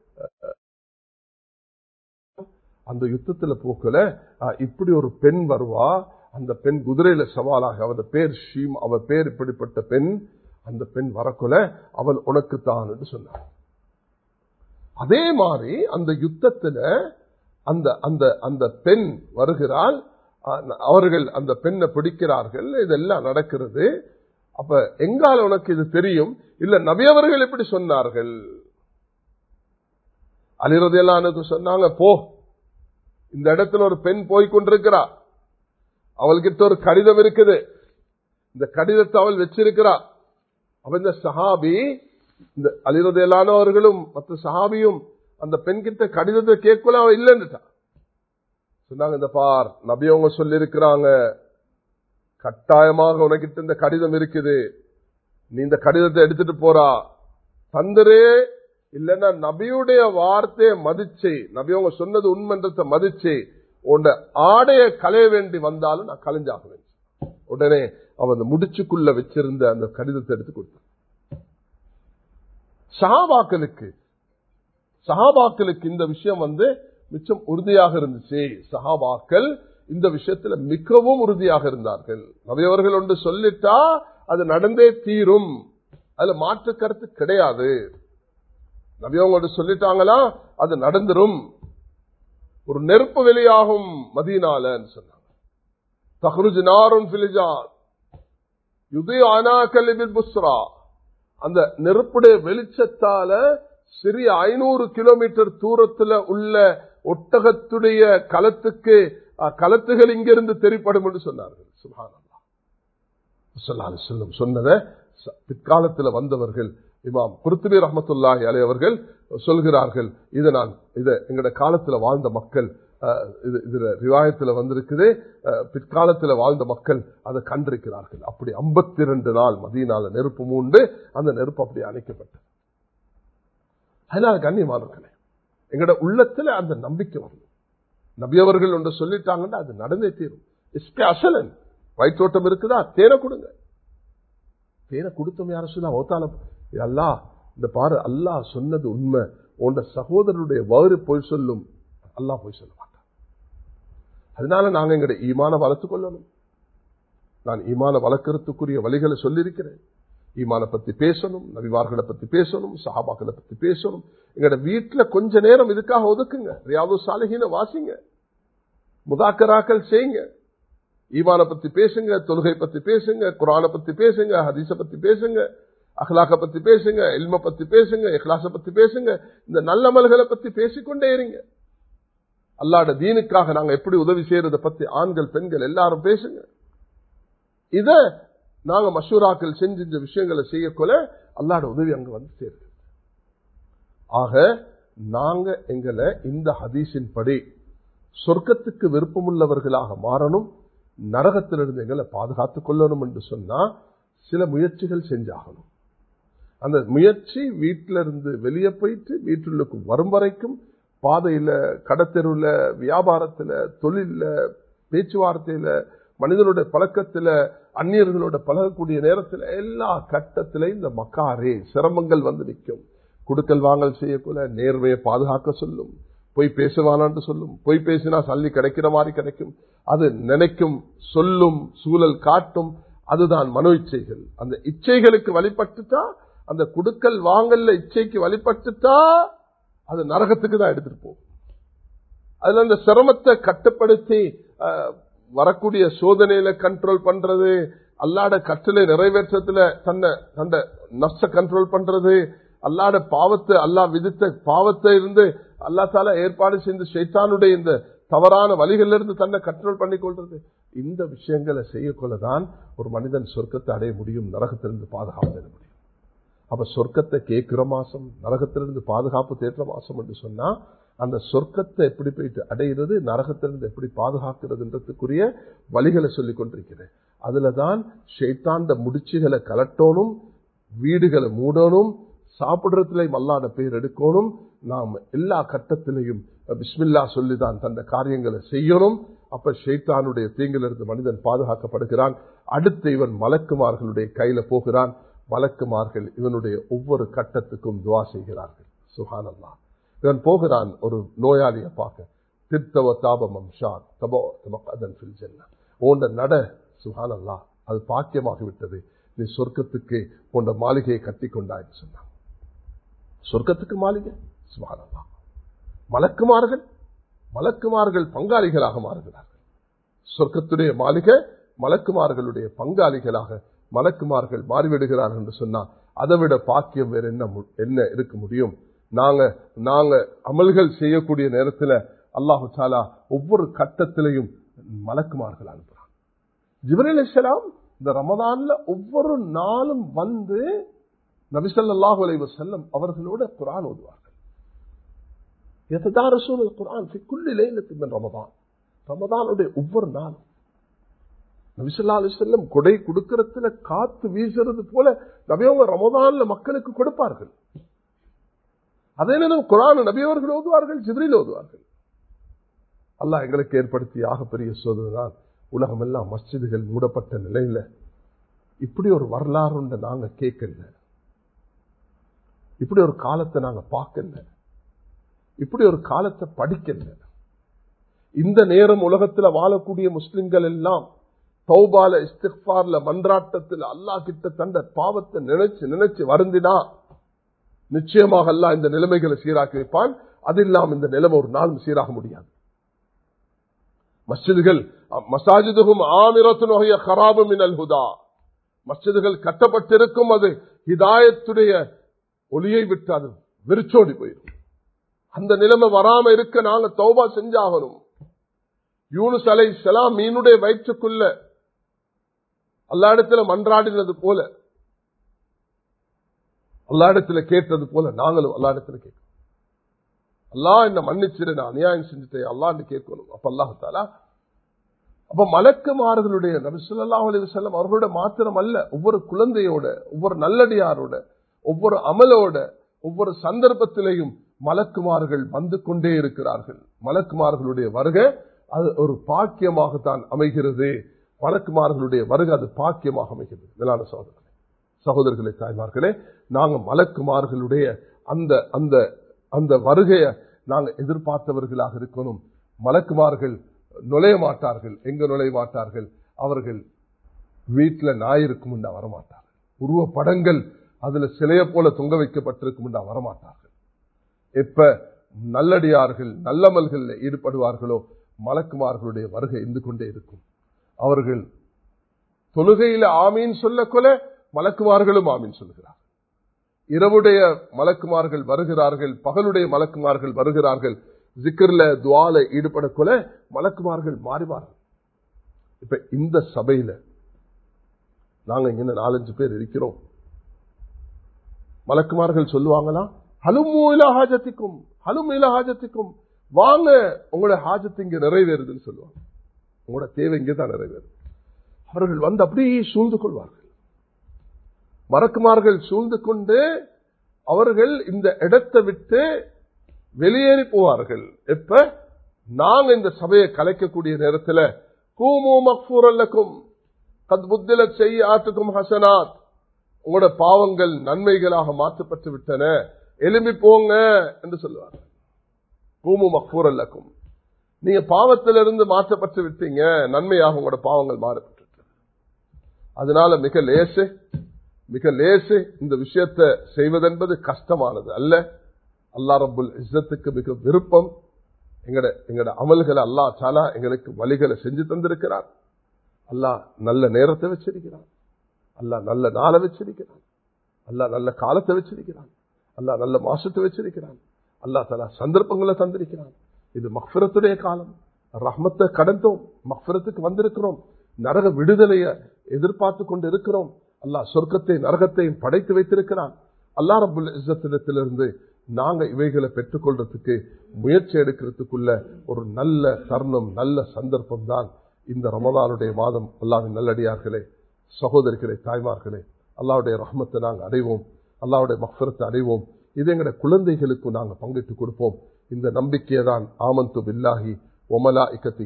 அந்த யுத்தத்துல போக்கல இப்படி ஒரு பெண் வருவா அந்த பெண் குதிரையில சவாலாக அவத பேர் ஷீம் அவ பேர் இப்படிப்பட்ட பெண் அந்த பெண் வரக்குல அவள் உனக்கு தான் என்று சொன்னார் அதே மாதிரி அந்த யுத்தத்துல அந்த அந்த அந்த பெண் வருகிறாள் அவர்கள் அந்த பெண்ணை பிடிக்கிறார்கள் இதெல்லாம் நடக்கிறது அப்ப எங்கால உனக்கு இது தெரியும் இல்ல நபியவர்கள் எப்படி சொன்னார்கள் அலிரதையெல்லாம் சொன்னாங்க போ இந்த இடத்துல ஒரு பெண் போய் கொண்டிருக்கிறா அவள்கிட்ட ஒரு கடிதம் இருக்குது இந்த கடிதத்தை அவள் வச்சிருக்கிறா அவ இந்த சஹாபி இந்த அலிரதையலானவர்களும் மற்ற சஹாபியும் அந்த பெண் கிட்ட கடிதத்தை கேட்கல அவ இல்லைன்னுட்டா சொன்னாங்க இந்த பார் நபி அவங்க சொல்லி இருக்கிறாங்க கட்டாயமாக உனக்கிட்ட இந்த கடிதம் இருக்குது நீ இந்த கடிதத்தை எடுத்துட்டு போறா தந்தரே இல்லைன்னா நபியுடைய வார்த்தையை மதிச்சு நபி அவங்க சொன்னது உண்மைன்றத மதிச்சு உன்னை ஆடைய களைய வேண்டி வந்தாலும் நான் கலைஞ்சாக வேண்டும் உடனே அவன் அந்த முடிச்சுக்குள்ள வச்சிருந்த அந்த கடிதத்தை எடுத்து கொடுத்தான் சஹாபாக்களுக்கு சஹாபாக்களுக்கு இந்த விஷயம் வந்து மிச்சம் உறுதியாக இருந்துச்சு சஹாபாக்கள் இந்த விஷயத்துல மிகவும் உறுதியாக இருந்தார்கள் நபியவர்கள் ஒன்று சொல்லிட்டா அது நடந்தே தீரும் அதுல மாற்று கருத்து கிடையாது நபியவங்க சொல்லிட்டாங்களா அது நடந்துரும் ஒரு நெருப்பு வெளியாகும் மதீனாலன்னு சொன்னாங்க தஹ்ருஜ் நாரும் பிலிஜான் யுதி அனாக்கலிபில் புஸ்ரா அந்த நெருப்புடைய வெளிச்சத்தால சிறிய ஐநூறு கிலோமீட்டர் தூரத்துல உள்ள ஒட்டகத்துடைய களத்துக்கு களத்துகள் இங்கிருந்து தெரிப்படும் என்று சொன்னார்கள் சுபானல்லா சொல்லும் சொன்னதை பிற்காலத்தில் வந்தவர்கள் இமாம் குருத்துபி ரஹமத்துல்லாஹி அலை அவர்கள் சொல்கிறார்கள் இதை நான் இதை எங்கட காலத்துல வாழ்ந்த மக்கள் இது இதுல ரிவாயத்துல வந்திருக்குது பிற்காலத்துல வாழ்ந்த மக்கள் அதை கண்டிருக்கிறார்கள் அப்படி ஐம்பத்தி ரெண்டு நாள் மதியனால நெருப்பு மூண்டு அந்த நெருப்பு அப்படி அணைக்கப்பட்டது அதனால கண்ணியமானவர்களே எங்கட உள்ளத்துல அந்த நம்பிக்கை வரணும் நபியவர்கள் ஒன்று சொல்லிட்டாங்கன்னா அது நடந்தே தீரும் இஸ்பே அசலன் வயிற்றோட்டம் இருக்குதா தேனை கொடுங்க தேனை கொடுத்தோம் யார சொல்லா ஓத்தால அல்லா இந்த பாரு அல்லாஹ் சொன்னது உண்மை உண்ட சகோதரனுடைய வயிறு போய் சொல்லும் அல்லாஹ் போய் சொல்ல மாட்டான் அதனால நாங்க எங்களுடைய ஈமான வளர்த்து கொள்ளணும் நான் ஈமான வளர்க்கறதுக்குரிய வழிகளை சொல்லியிருக்கிறேன் ஈமான பத்தி பேசணும் நபிவார்களை பத்தி பேசணும் சஹாபாக்களை பத்தி பேசணும் எங்களோட வீட்டுல கொஞ்ச நேரம் இதுக்காக ஒதுக்குங்க ரியாது சாலைகின வாசிங்க முதாக்கராக்கள் செய்யுங்க ஈமான பத்தி பேசுங்க தொழுகை பத்தி பேசுங்க குரானை பத்தி பேசுங்க ஹதீச பத்தி பேசுங்க அஹ்லாக்க பத்தி பேசுங்க இல்ம பத்தி பேசுங்க இஹ்லாச பத்தி பேசுங்க இந்த நல்லமல்களை பத்தி பேசிக்கொண்டே இருங்க அல்லாட தீனுக்காக நாங்க எப்படி உதவி செய்யறத பத்தி ஆண்கள் பெண்கள் எல்லாரும் பேசுங்க இத நாங்க மஷூராக்கள் செஞ்சு இந்த விஷயங்களை செய்யக்கொள்ள அல்லாட உதவி அங்க வந்து சேருது ஆக நாங்க எங்களை இந்த ஹதீஸின் படி சொர்க்கத்துக்கு விருப்பமுள்ளவர்களாக மாறணும் நரகத்திலிருந்து எங்களை பாதுகாத்துக் கொள்ளணும் என்று சொன்னா சில முயற்சிகள் செஞ்சாகணும் அந்த முயற்சி வீட்டில இருந்து வெளியே போயிட்டு வீட்டுள்ளுக்கு வரும் வரைக்கும் பாதையில கடத்தெருவுல வியாபாரத்துல தொழில பேச்சுவார்த்தையில மனிதனுடைய பழக்கத்துல அந்நியர்களோட பழகக்கூடிய நேரத்தில் எல்லா கட்டத்திலையும் இந்த மக்காரே சிரமங்கள் வந்து நிற்கும் குடுக்கல் வாங்கல் செய்யக்குள்ள நேர்மையை பாதுகாக்க சொல்லும் பொய் பேசுவானான்னு சொல்லும் பொய் பேசினா சல்லி கிடைக்கிற மாதிரி கிடைக்கும் அது நினைக்கும் சொல்லும் சூழல் காட்டும் அதுதான் மனோ இச்சைகள் அந்த இச்சைகளுக்கு வழிபட்டுட்டா அந்த குடுக்கல் வாங்கல்ல இச்சைக்கு வழிபட்டுட்டா அது நரகத்துக்கு தான் எடுத்துட்டு போகும் அதுல அந்த சிரமத்தை கட்டுப்படுத்தி வரக்கூடிய சோதனையில கண்ட்ரோல் பண்றது அல்லாட கட்டளை நிறைவேற்றத்துல தன்னை தன்னை நஷ்ட கண்ட்ரோல் பண்றது அல்லாட பாவத்தை அல்லா விதித்த பாவத்தை இருந்து அல்லா தால ஏற்பாடு செய்து ஷைத்தானுடைய இந்த தவறான வழிகளிலிருந்து இருந்து தன்னை கண்ட்ரோல் பண்ணி கொள்றது இந்த விஷயங்களை செய்யக்கொள்ளதான் ஒரு மனிதன் சொர்க்கத்தை அடைய முடியும் நரகத்திலிருந்து பாதுகாப்பு பெற முடியும் அப்ப சொர்க்கத்தை கேட்கிற மாசம் நரகத்திலிருந்து பாதுகாப்பு தேற்ற மாசம் என்று சொன்னா அந்த சொர்க்கத்தை எப்படி போயிட்டு அடைகிறது நரகத்திலிருந்து எப்படி பாதுகாக்கிறதுன்றதுக்குரிய வழிகளை சொல்லிக் கொண்டிருக்கிறேன் அதுலதான் ஷெய்தாண்ட முடிச்சுகளை கலட்டணும் வீடுகளை மூடணும் சாப்பிடுறதுலையும் அல்லாத பேர் எடுக்கணும் நாம் எல்லா கட்டத்திலையும் பிஸ்மில்லா சொல்லிதான் தந்த காரியங்களை செய்யணும் அப்ப ஷெய்தானுடைய தீங்கிலிருந்து மனிதன் பாதுகாக்கப்படுகிறான் அடுத்து இவன் மலக்குமார்களுடைய கையில போகிறான் மலக்குமார்கள் இவனுடைய ஒவ்வொரு கட்டத்துக்கும் துவா செய்கிறார்கள் சுகானல்லா இவன் போகிறான் ஒரு நோயாளியை பார்க்க திர்த்தவ தாபமம் ஷான் தபோ தமக்கதன் ஃபில் ஜென்னா உண்ட நட சுகானல்லா அது பாக்கியமாகிவிட்டது நீ சொர்க்கத்துக்கு உண்ட மாளிகையை கட்டி கொண்டாய் சொன்னான் சொர்க்கத்துக்கு மாளிகை சுகானல்லா மலக்குமார்கள் மலக்குமார்கள் பங்காளிகளாக மாறுகிறார்கள் சொர்க்கத்துடைய மாளிகை மலக்குமார்களுடைய பங்காளிகளாக மலக்குமார்கள் மாறிவிடுகிறார்கள் என்று சொன்னால் அதை விட பாக்கியம் வேற என்ன என்ன இருக்க முடியும் நாங்க நாங்க அமல்கள் செய்யக்கூடிய நேரத்தில் அல்லாஹு சாலா ஒவ்வொரு கட்டத்திலையும் மலக்குமார்கள் அனுப்புறான் ஜிபரேல் இஸ்லாம் இந்த ரமதான்ல ஒவ்வொரு நாளும் வந்து நபிசல்லாஹு அலைவ செல்லம் அவர்களோட குரான் ஓதுவார்கள் يتدارسون القرآن في كل ليلة من رمضان ரமதானுடைய ஒவ்வொரு நாளும் நபிசல்லா அலி செல்லம் கொடை கொடுக்கறதுல காத்து வீசுறது போல நபியவங்க ரமதான்ல மக்களுக்கு கொடுப்பார்கள் அதே நேரம் குரான் நபியவர்கள் ஓதுவார்கள் ஜிப்ரில் ஓதுவார்கள் அல்லாஹ் எங்களுக்கு ஏற்படுத்திய ஆகப்பெரிய சோதனை உலகம் எல்லாம் மஸ்ஜிதுகள் மூடப்பட்ட நிலையில இப்படி ஒரு வரலாறு நாங்க கேட்கல இப்படி ஒரு காலத்தை நாங்க பார்க்கல இப்படி ஒரு காலத்தை படிக்கல இந்த நேரம் உலகத்துல வாழக்கூடிய முஸ்லிம்கள் எல்லாம் தௌபால இஸ்திஃபார்ல மன்றாட்டத்தில் அல்லா கிட்ட தந்த பாவத்தை நினைச்சு நினைச்சு வருந்தினா நிச்சயமாக அல்லா இந்த நிலைமைகளை சீராக்கி வைப்பான் அது இல்லாம இந்த நிலைமை ஒரு நாளும் சீராக முடியாது மஸ்ஜிதுகள் மசாஜிதுகும் ஆமிரத்து நோய ஹராபும் மினல் ஹுதா மஸ்ஜிதுகள் கட்டப்பட்டிருக்கும் அது ஹிதாயத்துடைய ஒளியை விட்டு அது விரிச்சோடி போயிடும் அந்த நிலைமை வராம இருக்க நாங்க தௌபா செஞ்சாகணும் யூனுஸ் அலை செலாம் மீனுடைய வயிற்றுக்குள்ள அல்லா இடத்துல மன்றாடினது போல அல்லா இடத்துல கேட்டது போல நாங்களும் அல்லா இடத்துல கேட்கணும் அல்லா என்ன மன்னிச்சிரு நான் அநியாயம் செஞ்சுட்டேன் அல்லான்னு கேட்கணும் அப்ப அல்லாஹாலா அப்ப மலக்குமார்களுடைய நபிசுல்லா அலி செல்லம் அவர்களோட மாத்திரம் அல்ல ஒவ்வொரு குழந்தையோட ஒவ்வொரு நல்லடியாரோட ஒவ்வொரு அமலோட ஒவ்வொரு சந்தர்ப்பத்திலையும் மலக்குமார்கள் வந்து கொண்டே இருக்கிறார்கள் மலக்குமார்களுடைய வருகை அது ஒரு பாக்கியமாகத்தான் அமைகிறது மலக்குமார்களுடைய வருகை அது பாக்கியமாக அமைகிறது மேலான சகோதரர்களே சகோதரர்களே தாய்மார்களே நாங்க மலக்குமார்களுடைய அந்த அந்த அந்த வருகையை நாங்க எதிர்பார்த்தவர்களாக இருக்கணும் மலக்குமார்கள் நுழைய மாட்டார்கள் எங்க நுழைய மாட்டார்கள் அவர்கள் வீட்டுல நாய் இருக்கும் வரமாட்டார்கள் உருவ படங்கள் அதுல சிலைய போல தொங்க வைக்கப்பட்டிருக்கும் வரமாட்டார்கள் எப்ப நல்லடியார்கள் நல்லமல்கள் ஈடுபடுவார்களோ மலக்குமார்களுடைய வருகை இருந்து கொண்டே இருக்கும் அவர்கள் தொழுகையில ஆமீன் சொல்ல கொல மலக்குமார்களும் ஆமீன் சொல்கிறார் இரவுடைய மலக்குமார்கள் வருகிறார்கள் பகலுடைய மலக்குமார்கள் வருகிறார்கள் ஜிக்கர்ல துவால ஈடுபட கொல மலக்குமார்கள் மாறிவார்கள் இப்ப இந்த சபையில நாங்க இங்க நாலஞ்சு பேர் இருக்கிறோம் மலக்குமார்கள் சொல்லுவாங்களா ஹலுமூல ஹாஜத்திக்கும் ஹலுமூல ஹாஜத்திக்கும் வாங்க உங்களோட ஹாஜத்து இங்க நிறைவேறுதுன்னு சொல்லுவாங்க உங்களோட தேவை இங்கே தான் நிறைவேறும் அவர்கள் வந்து அப்படியே சூழ்ந்து கொள்வார்கள் மறக்குமார்கள் சூழ்ந்து கொண்டு அவர்கள் இந்த இடத்தை விட்டு வெளியேறி போவார்கள் எப்ப நாங்க இந்த சபையை கலைக்கக்கூடிய நேரத்தில் கூமு மக்பூர் அல்லக்கும் கத் புத்தில செய்ய ஆட்டுக்கும் ஹசனாத் உங்களோட பாவங்கள் நன்மைகளாக மாற்றப்பட்டு விட்டன எலும்பி போங்க என்று சொல்லுவாங்க கூமு மக்பூர் அல்லக்கும் நீங்க பாவத்திலிருந்து மாற்றப்பட்டு விட்டீங்க நன்மையாக உங்களோட பாவங்கள் மாறப்பட்டு அதனால மிக லேசு மிக லேசு இந்த விஷயத்தை செய்வதென்பது கஷ்டமானது அல்ல அல்லா ரபுல் இஸ்ஸத்துக்கு மிக விருப்பம் எங்கட எங்கட அமல்களை அல்லா சாலா எங்களுக்கு வழிகளை செஞ்சு தந்திருக்கிறார் அல்லா நல்ல நேரத்தை வச்சிருக்கிறான் அல்லா நல்ல நாளை வச்சிருக்கிறான் அல்லா நல்ல காலத்தை வச்சிருக்கிறான் அல்லா நல்ல மாசத்தை வச்சிருக்கிறான் அல்லா தலா சந்தர்ப்பங்களை தந்திருக்கிறான் இது மக்ஃபிரத்துடைய காலம் ரஹ்மத்தை கடந்தோம் மக்ஃபிரத்துக்கு வந்திருக்கிறோம் நரக விடுதலைய எதிர்பார்த்து கொண்டு இருக்கிறோம் அல்லாஹ் சொர்க்கத்தை நரகத்தையும் படைத்து வைத்திருக்கிறான் அல்லா ரபுல் இஸ்ஸத்திடத்திலிருந்து நாங்க இவைகளை பெற்றுக்கொள்றதுக்கு முயற்சி எடுக்கிறதுக்குள்ள ஒரு நல்ல தருணம் நல்ல சந்தர்ப்பம் தான் இந்த ரமதானுடைய மாதம் அல்லாவின் நல்லடியார்களே சகோதரிகளே தாய்மார்களே அல்லாவுடைய ரஹ்மத்தை நாங்கள் அடைவோம் அல்லாவுடைய மக்ஃபரத்தை அடைவோம் இது எங்கட குழந்தைகளுக்கு நாங்கள் பங்கிட்டு கொடுப்போம் இந்த நம்பிக்கையை தான் ஆமந்து பில்லாஹி ஒமலா இக்கத்திகி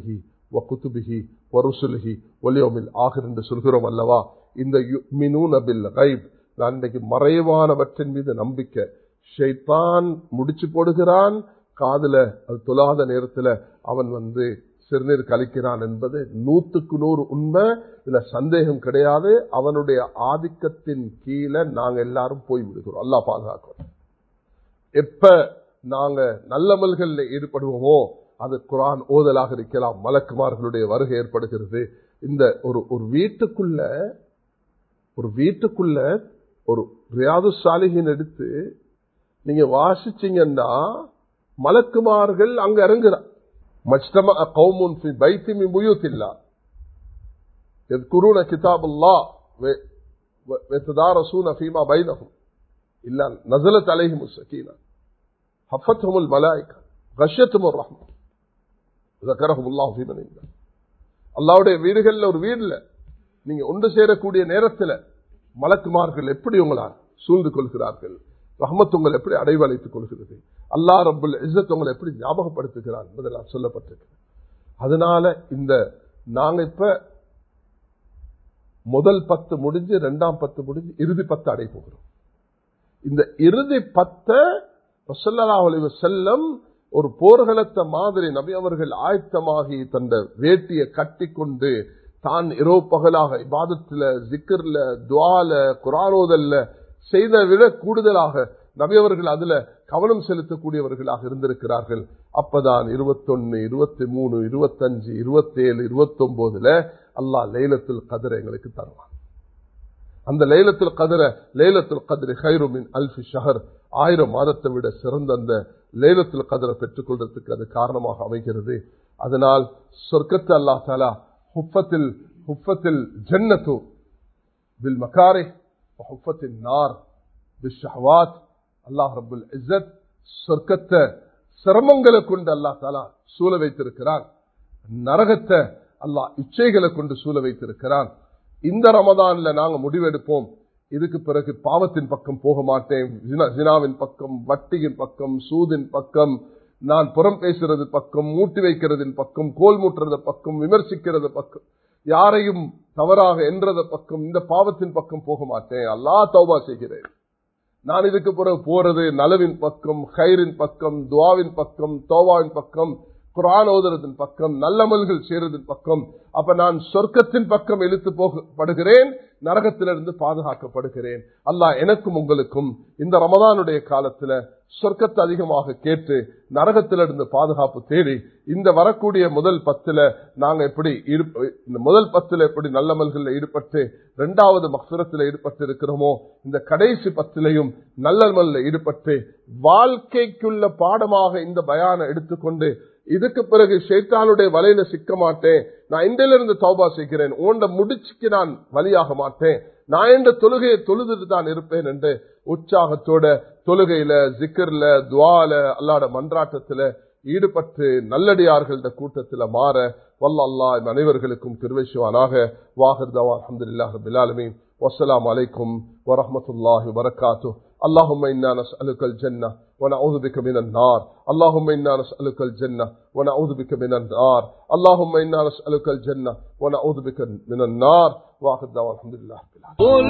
வ குத்துபிஹி வருசுலுஹி ஒலியோமில் ஆகிர் என்று சொல்கிறோம் அல்லவா இந்த யுமினூன பில் கைப் நான் இன்றைக்கு மறைவானவற்றின் மீது நம்பிக்கை ஷைத்தான் முடிச்சு போடுகிறான் காதுல அது தொழாத நேரத்துல அவன் வந்து சிறுநீர் கழிக்கிறான் என்பது நூத்துக்கு நூறு உண்மை இதுல சந்தேகம் கிடையாது அவனுடைய ஆதிக்கத்தின் கீழே நாங்க எல்லாரும் போய் விடுகிறோம் அல்லா பாதுகாக்கிறோம் எப்ப நாங்க நல்லமல்கள்ல ஈடுபடுவோமோ அது குரான் ஓதலாக இருக்கலாம் மலக்குமார்களுடைய வருகை ஏற்படுகிறது இந்த ஒரு ஒரு வீட்டுக்குள்ள ஒரு வீட்டுக்குள்ள ஒரு ரியாது சாலிகின் எடுத்து நீங்க வாசிச்சீங்கன்னா மலக்குமார்கள் அங்க இறங்குறான் மஜ்தம கௌமுன் ஃபி பைத்தி மின் புயூத்தில்லா يذكرون كتاب الله ويتدارسون فيما بينهم إلا نزلت عليهم السكينة حفتهم الملائكة غشيتهم الرحمة ذكرهم الله في من عنده அல்லாவுடைய வீடுகள்ல ஒரு வீடுல நீங்க ஒன்று சேரக்கூடிய நேரத்தில் மலக்குமார்கள் எப்படி உங்களை சூழ்ந்து கொள்கிறார்கள் ரஹமத் உங்களை எப்படி அடைவழைத்துக் கொள்கிறது அல்லா ரபுல் இஸ்ஸத் உங்களை எப்படி ஞாபகப்படுத்துகிறார் என்பதெல்லாம் சொல்லப்பட்டிருக்கு அதனால இந்த நாங்க இப்ப முதல் பத்து முடிஞ்சு ரெண்டாம் பத்து முடிஞ்சு இறுதி பத்து அடை போகிறோம் இந்த இறுதி பத்த செல்லம் ஒரு போர்களத்த மாதிரி நபி அவர்கள் ஆயத்தமாகி தந்த வேட்டியை கட்டி கொண்டு தான் இரவு பகலாக இபாதத்துல ஜிக்கர்ல துவால குரானோதல்ல செய்த விட கூடுதலாக நபி அவர்கள் அதுல கவனம் செலுத்தக்கூடியவர்களாக இருந்திருக்கிறார்கள் அப்பதான் இருபத்தொன்னு இருபத்தி மூணு இருபத்தஞ்சு இருபத்தேழு இருபத்தி ஒன்பதுல அல்லா லைலத்தில் கதிரை எங்களுக்கு தருவான் அந்த லைலத்தில் கதிர லைலத்தில் கதிரை ஹைருமின் அல்ஃபி ஷஹர் ஆயிரம் மாதத்தை விட சிறந்த அந்த லைலத்தில் கதிரை பெற்றுக் கொள்றதுக்கு அது காரணமாக அமைகிறது அதனால் சொர்க்கத்தை அல்லா தாலா ஹுப்பத்தில் ஹுப்பத்தில் ஜன்னத்து பில் மக்காரே ஹுப்பத்தின் நார் பில் ஷஹவாத் அல்லாஹ் ரபுல் இஸ்ஸத் சொர்க்கத்தை சிரமங்களை கொண்டு அல்லா தாலா சூழ வைத்திருக்கிறான் நரகத்தை அல்லாஹ் இச்சைகளை கொண்டு சூழ வைத்திருக்கிறான் இந்த ரமதான்ல நாங்க முடிவெடுப்போம் இதுக்கு பிறகு பாவத்தின் பக்கம் போக மாட்டேன் ஜினாவின் பக்கம் வட்டியின் பக்கம் சூதின் பக்கம் நான் புறம் பேசுறது பக்கம் மூட்டி வைக்கிறதின் பக்கம் கோல் மூட்டுறது பக்கம் விமர்சிக்கிறது பக்கம் யாரையும் தவறாக என்றத பக்கம் இந்த பாவத்தின் பக்கம் போக மாட்டேன் அல்லா தௌபா செய்கிறேன் நான் இதுக்கு பிறகு போறது நலவின் பக்கம் ஹைரின் பக்கம் துவாவின் பக்கம் தோவாவின் பக்கம் குரான் ஓதுறதின் பக்கம் நல்லமல்கள் செய்யறதின் பக்கம் அப்ப நான் சொர்க்கத்தின் பக்கம் இழுத்து போகப்படுகிறேன் நரகத்திலிருந்து பாதுகாக்கப்படுகிறேன் அல்லாஹ் எனக்கும் உங்களுக்கும் இந்த ரமதானுடைய காலத்துல சொர்க்கத்தை அதிகமாக கேட்டு நரகத்திலிருந்து பாதுகாப்பு தேடி இந்த வரக்கூடிய முதல் பத்துல நாங்க எப்படி இந்த முதல் பத்துல எப்படி நல்லமல்கள் ஈடுபட்டு இரண்டாவது மக்சுரத்தில் ஈடுபட்டு இருக்கிறோமோ இந்த கடைசி பத்திலையும் நல்லமல்ல ஈடுபட்டு வாழ்க்கைக்குள்ள பாடமாக இந்த பயான எடுத்துக்கொண்டு இதுக்கு பிறகு ஷேத்தானுடைய வலையில சிக்க மாட்டேன் நான் இன்றிலிருந்து தௌபா செய்கிறேன் உண்ட முடிச்சுக்கு நான் வழியாக மாட்டேன் நான் என்ற தொழுகையை தொழுதுட்டு தான் இருப்பேன் என்று உற்சாகத்தோட தொழுகையில ஜிக்கர்ல துவால அல்லாட மன்றாட்டத்துல ஈடுபட்டு நல்லடியார்கள கூட்டத்தில் மாற வல்ல அல்லா அனைவர்களுக்கும் திருவேசுவானாக வாஹர் தவா அஹமதுல்லாஹ் பிலாலமீன் والسلام عليكم ورحمة الله وبركاته اللهم إنا نسألك الجنة ونعوذ بك من النار اللهم إنا نسألك الجنة ونعوذ بك من النار اللهم إنا نسألك الجنة ونعوذ بك من النار وآخر دعوة الحمد لله قل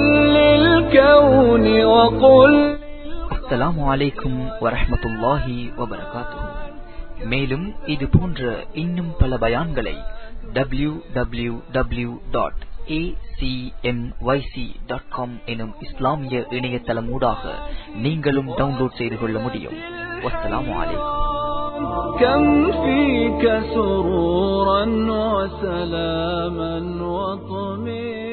للكون وقل அஸ்ஸலாமு அலைக்கும் வரஹ்மத்துல்லாஹி வபரகாத்துஹு மேலும் இது போன்ற இன்னும் பல பயான்களை W W W dot acmyc.com எனும் இஸ்லாமிய இணையதளம் ஊடாக நீங்களும் டவுன்லோட் செய்து கொள்ள முடியும் வஸ்ஸலாமு அலைக்கும் كم فيك سرورا وسلاما وطمئنا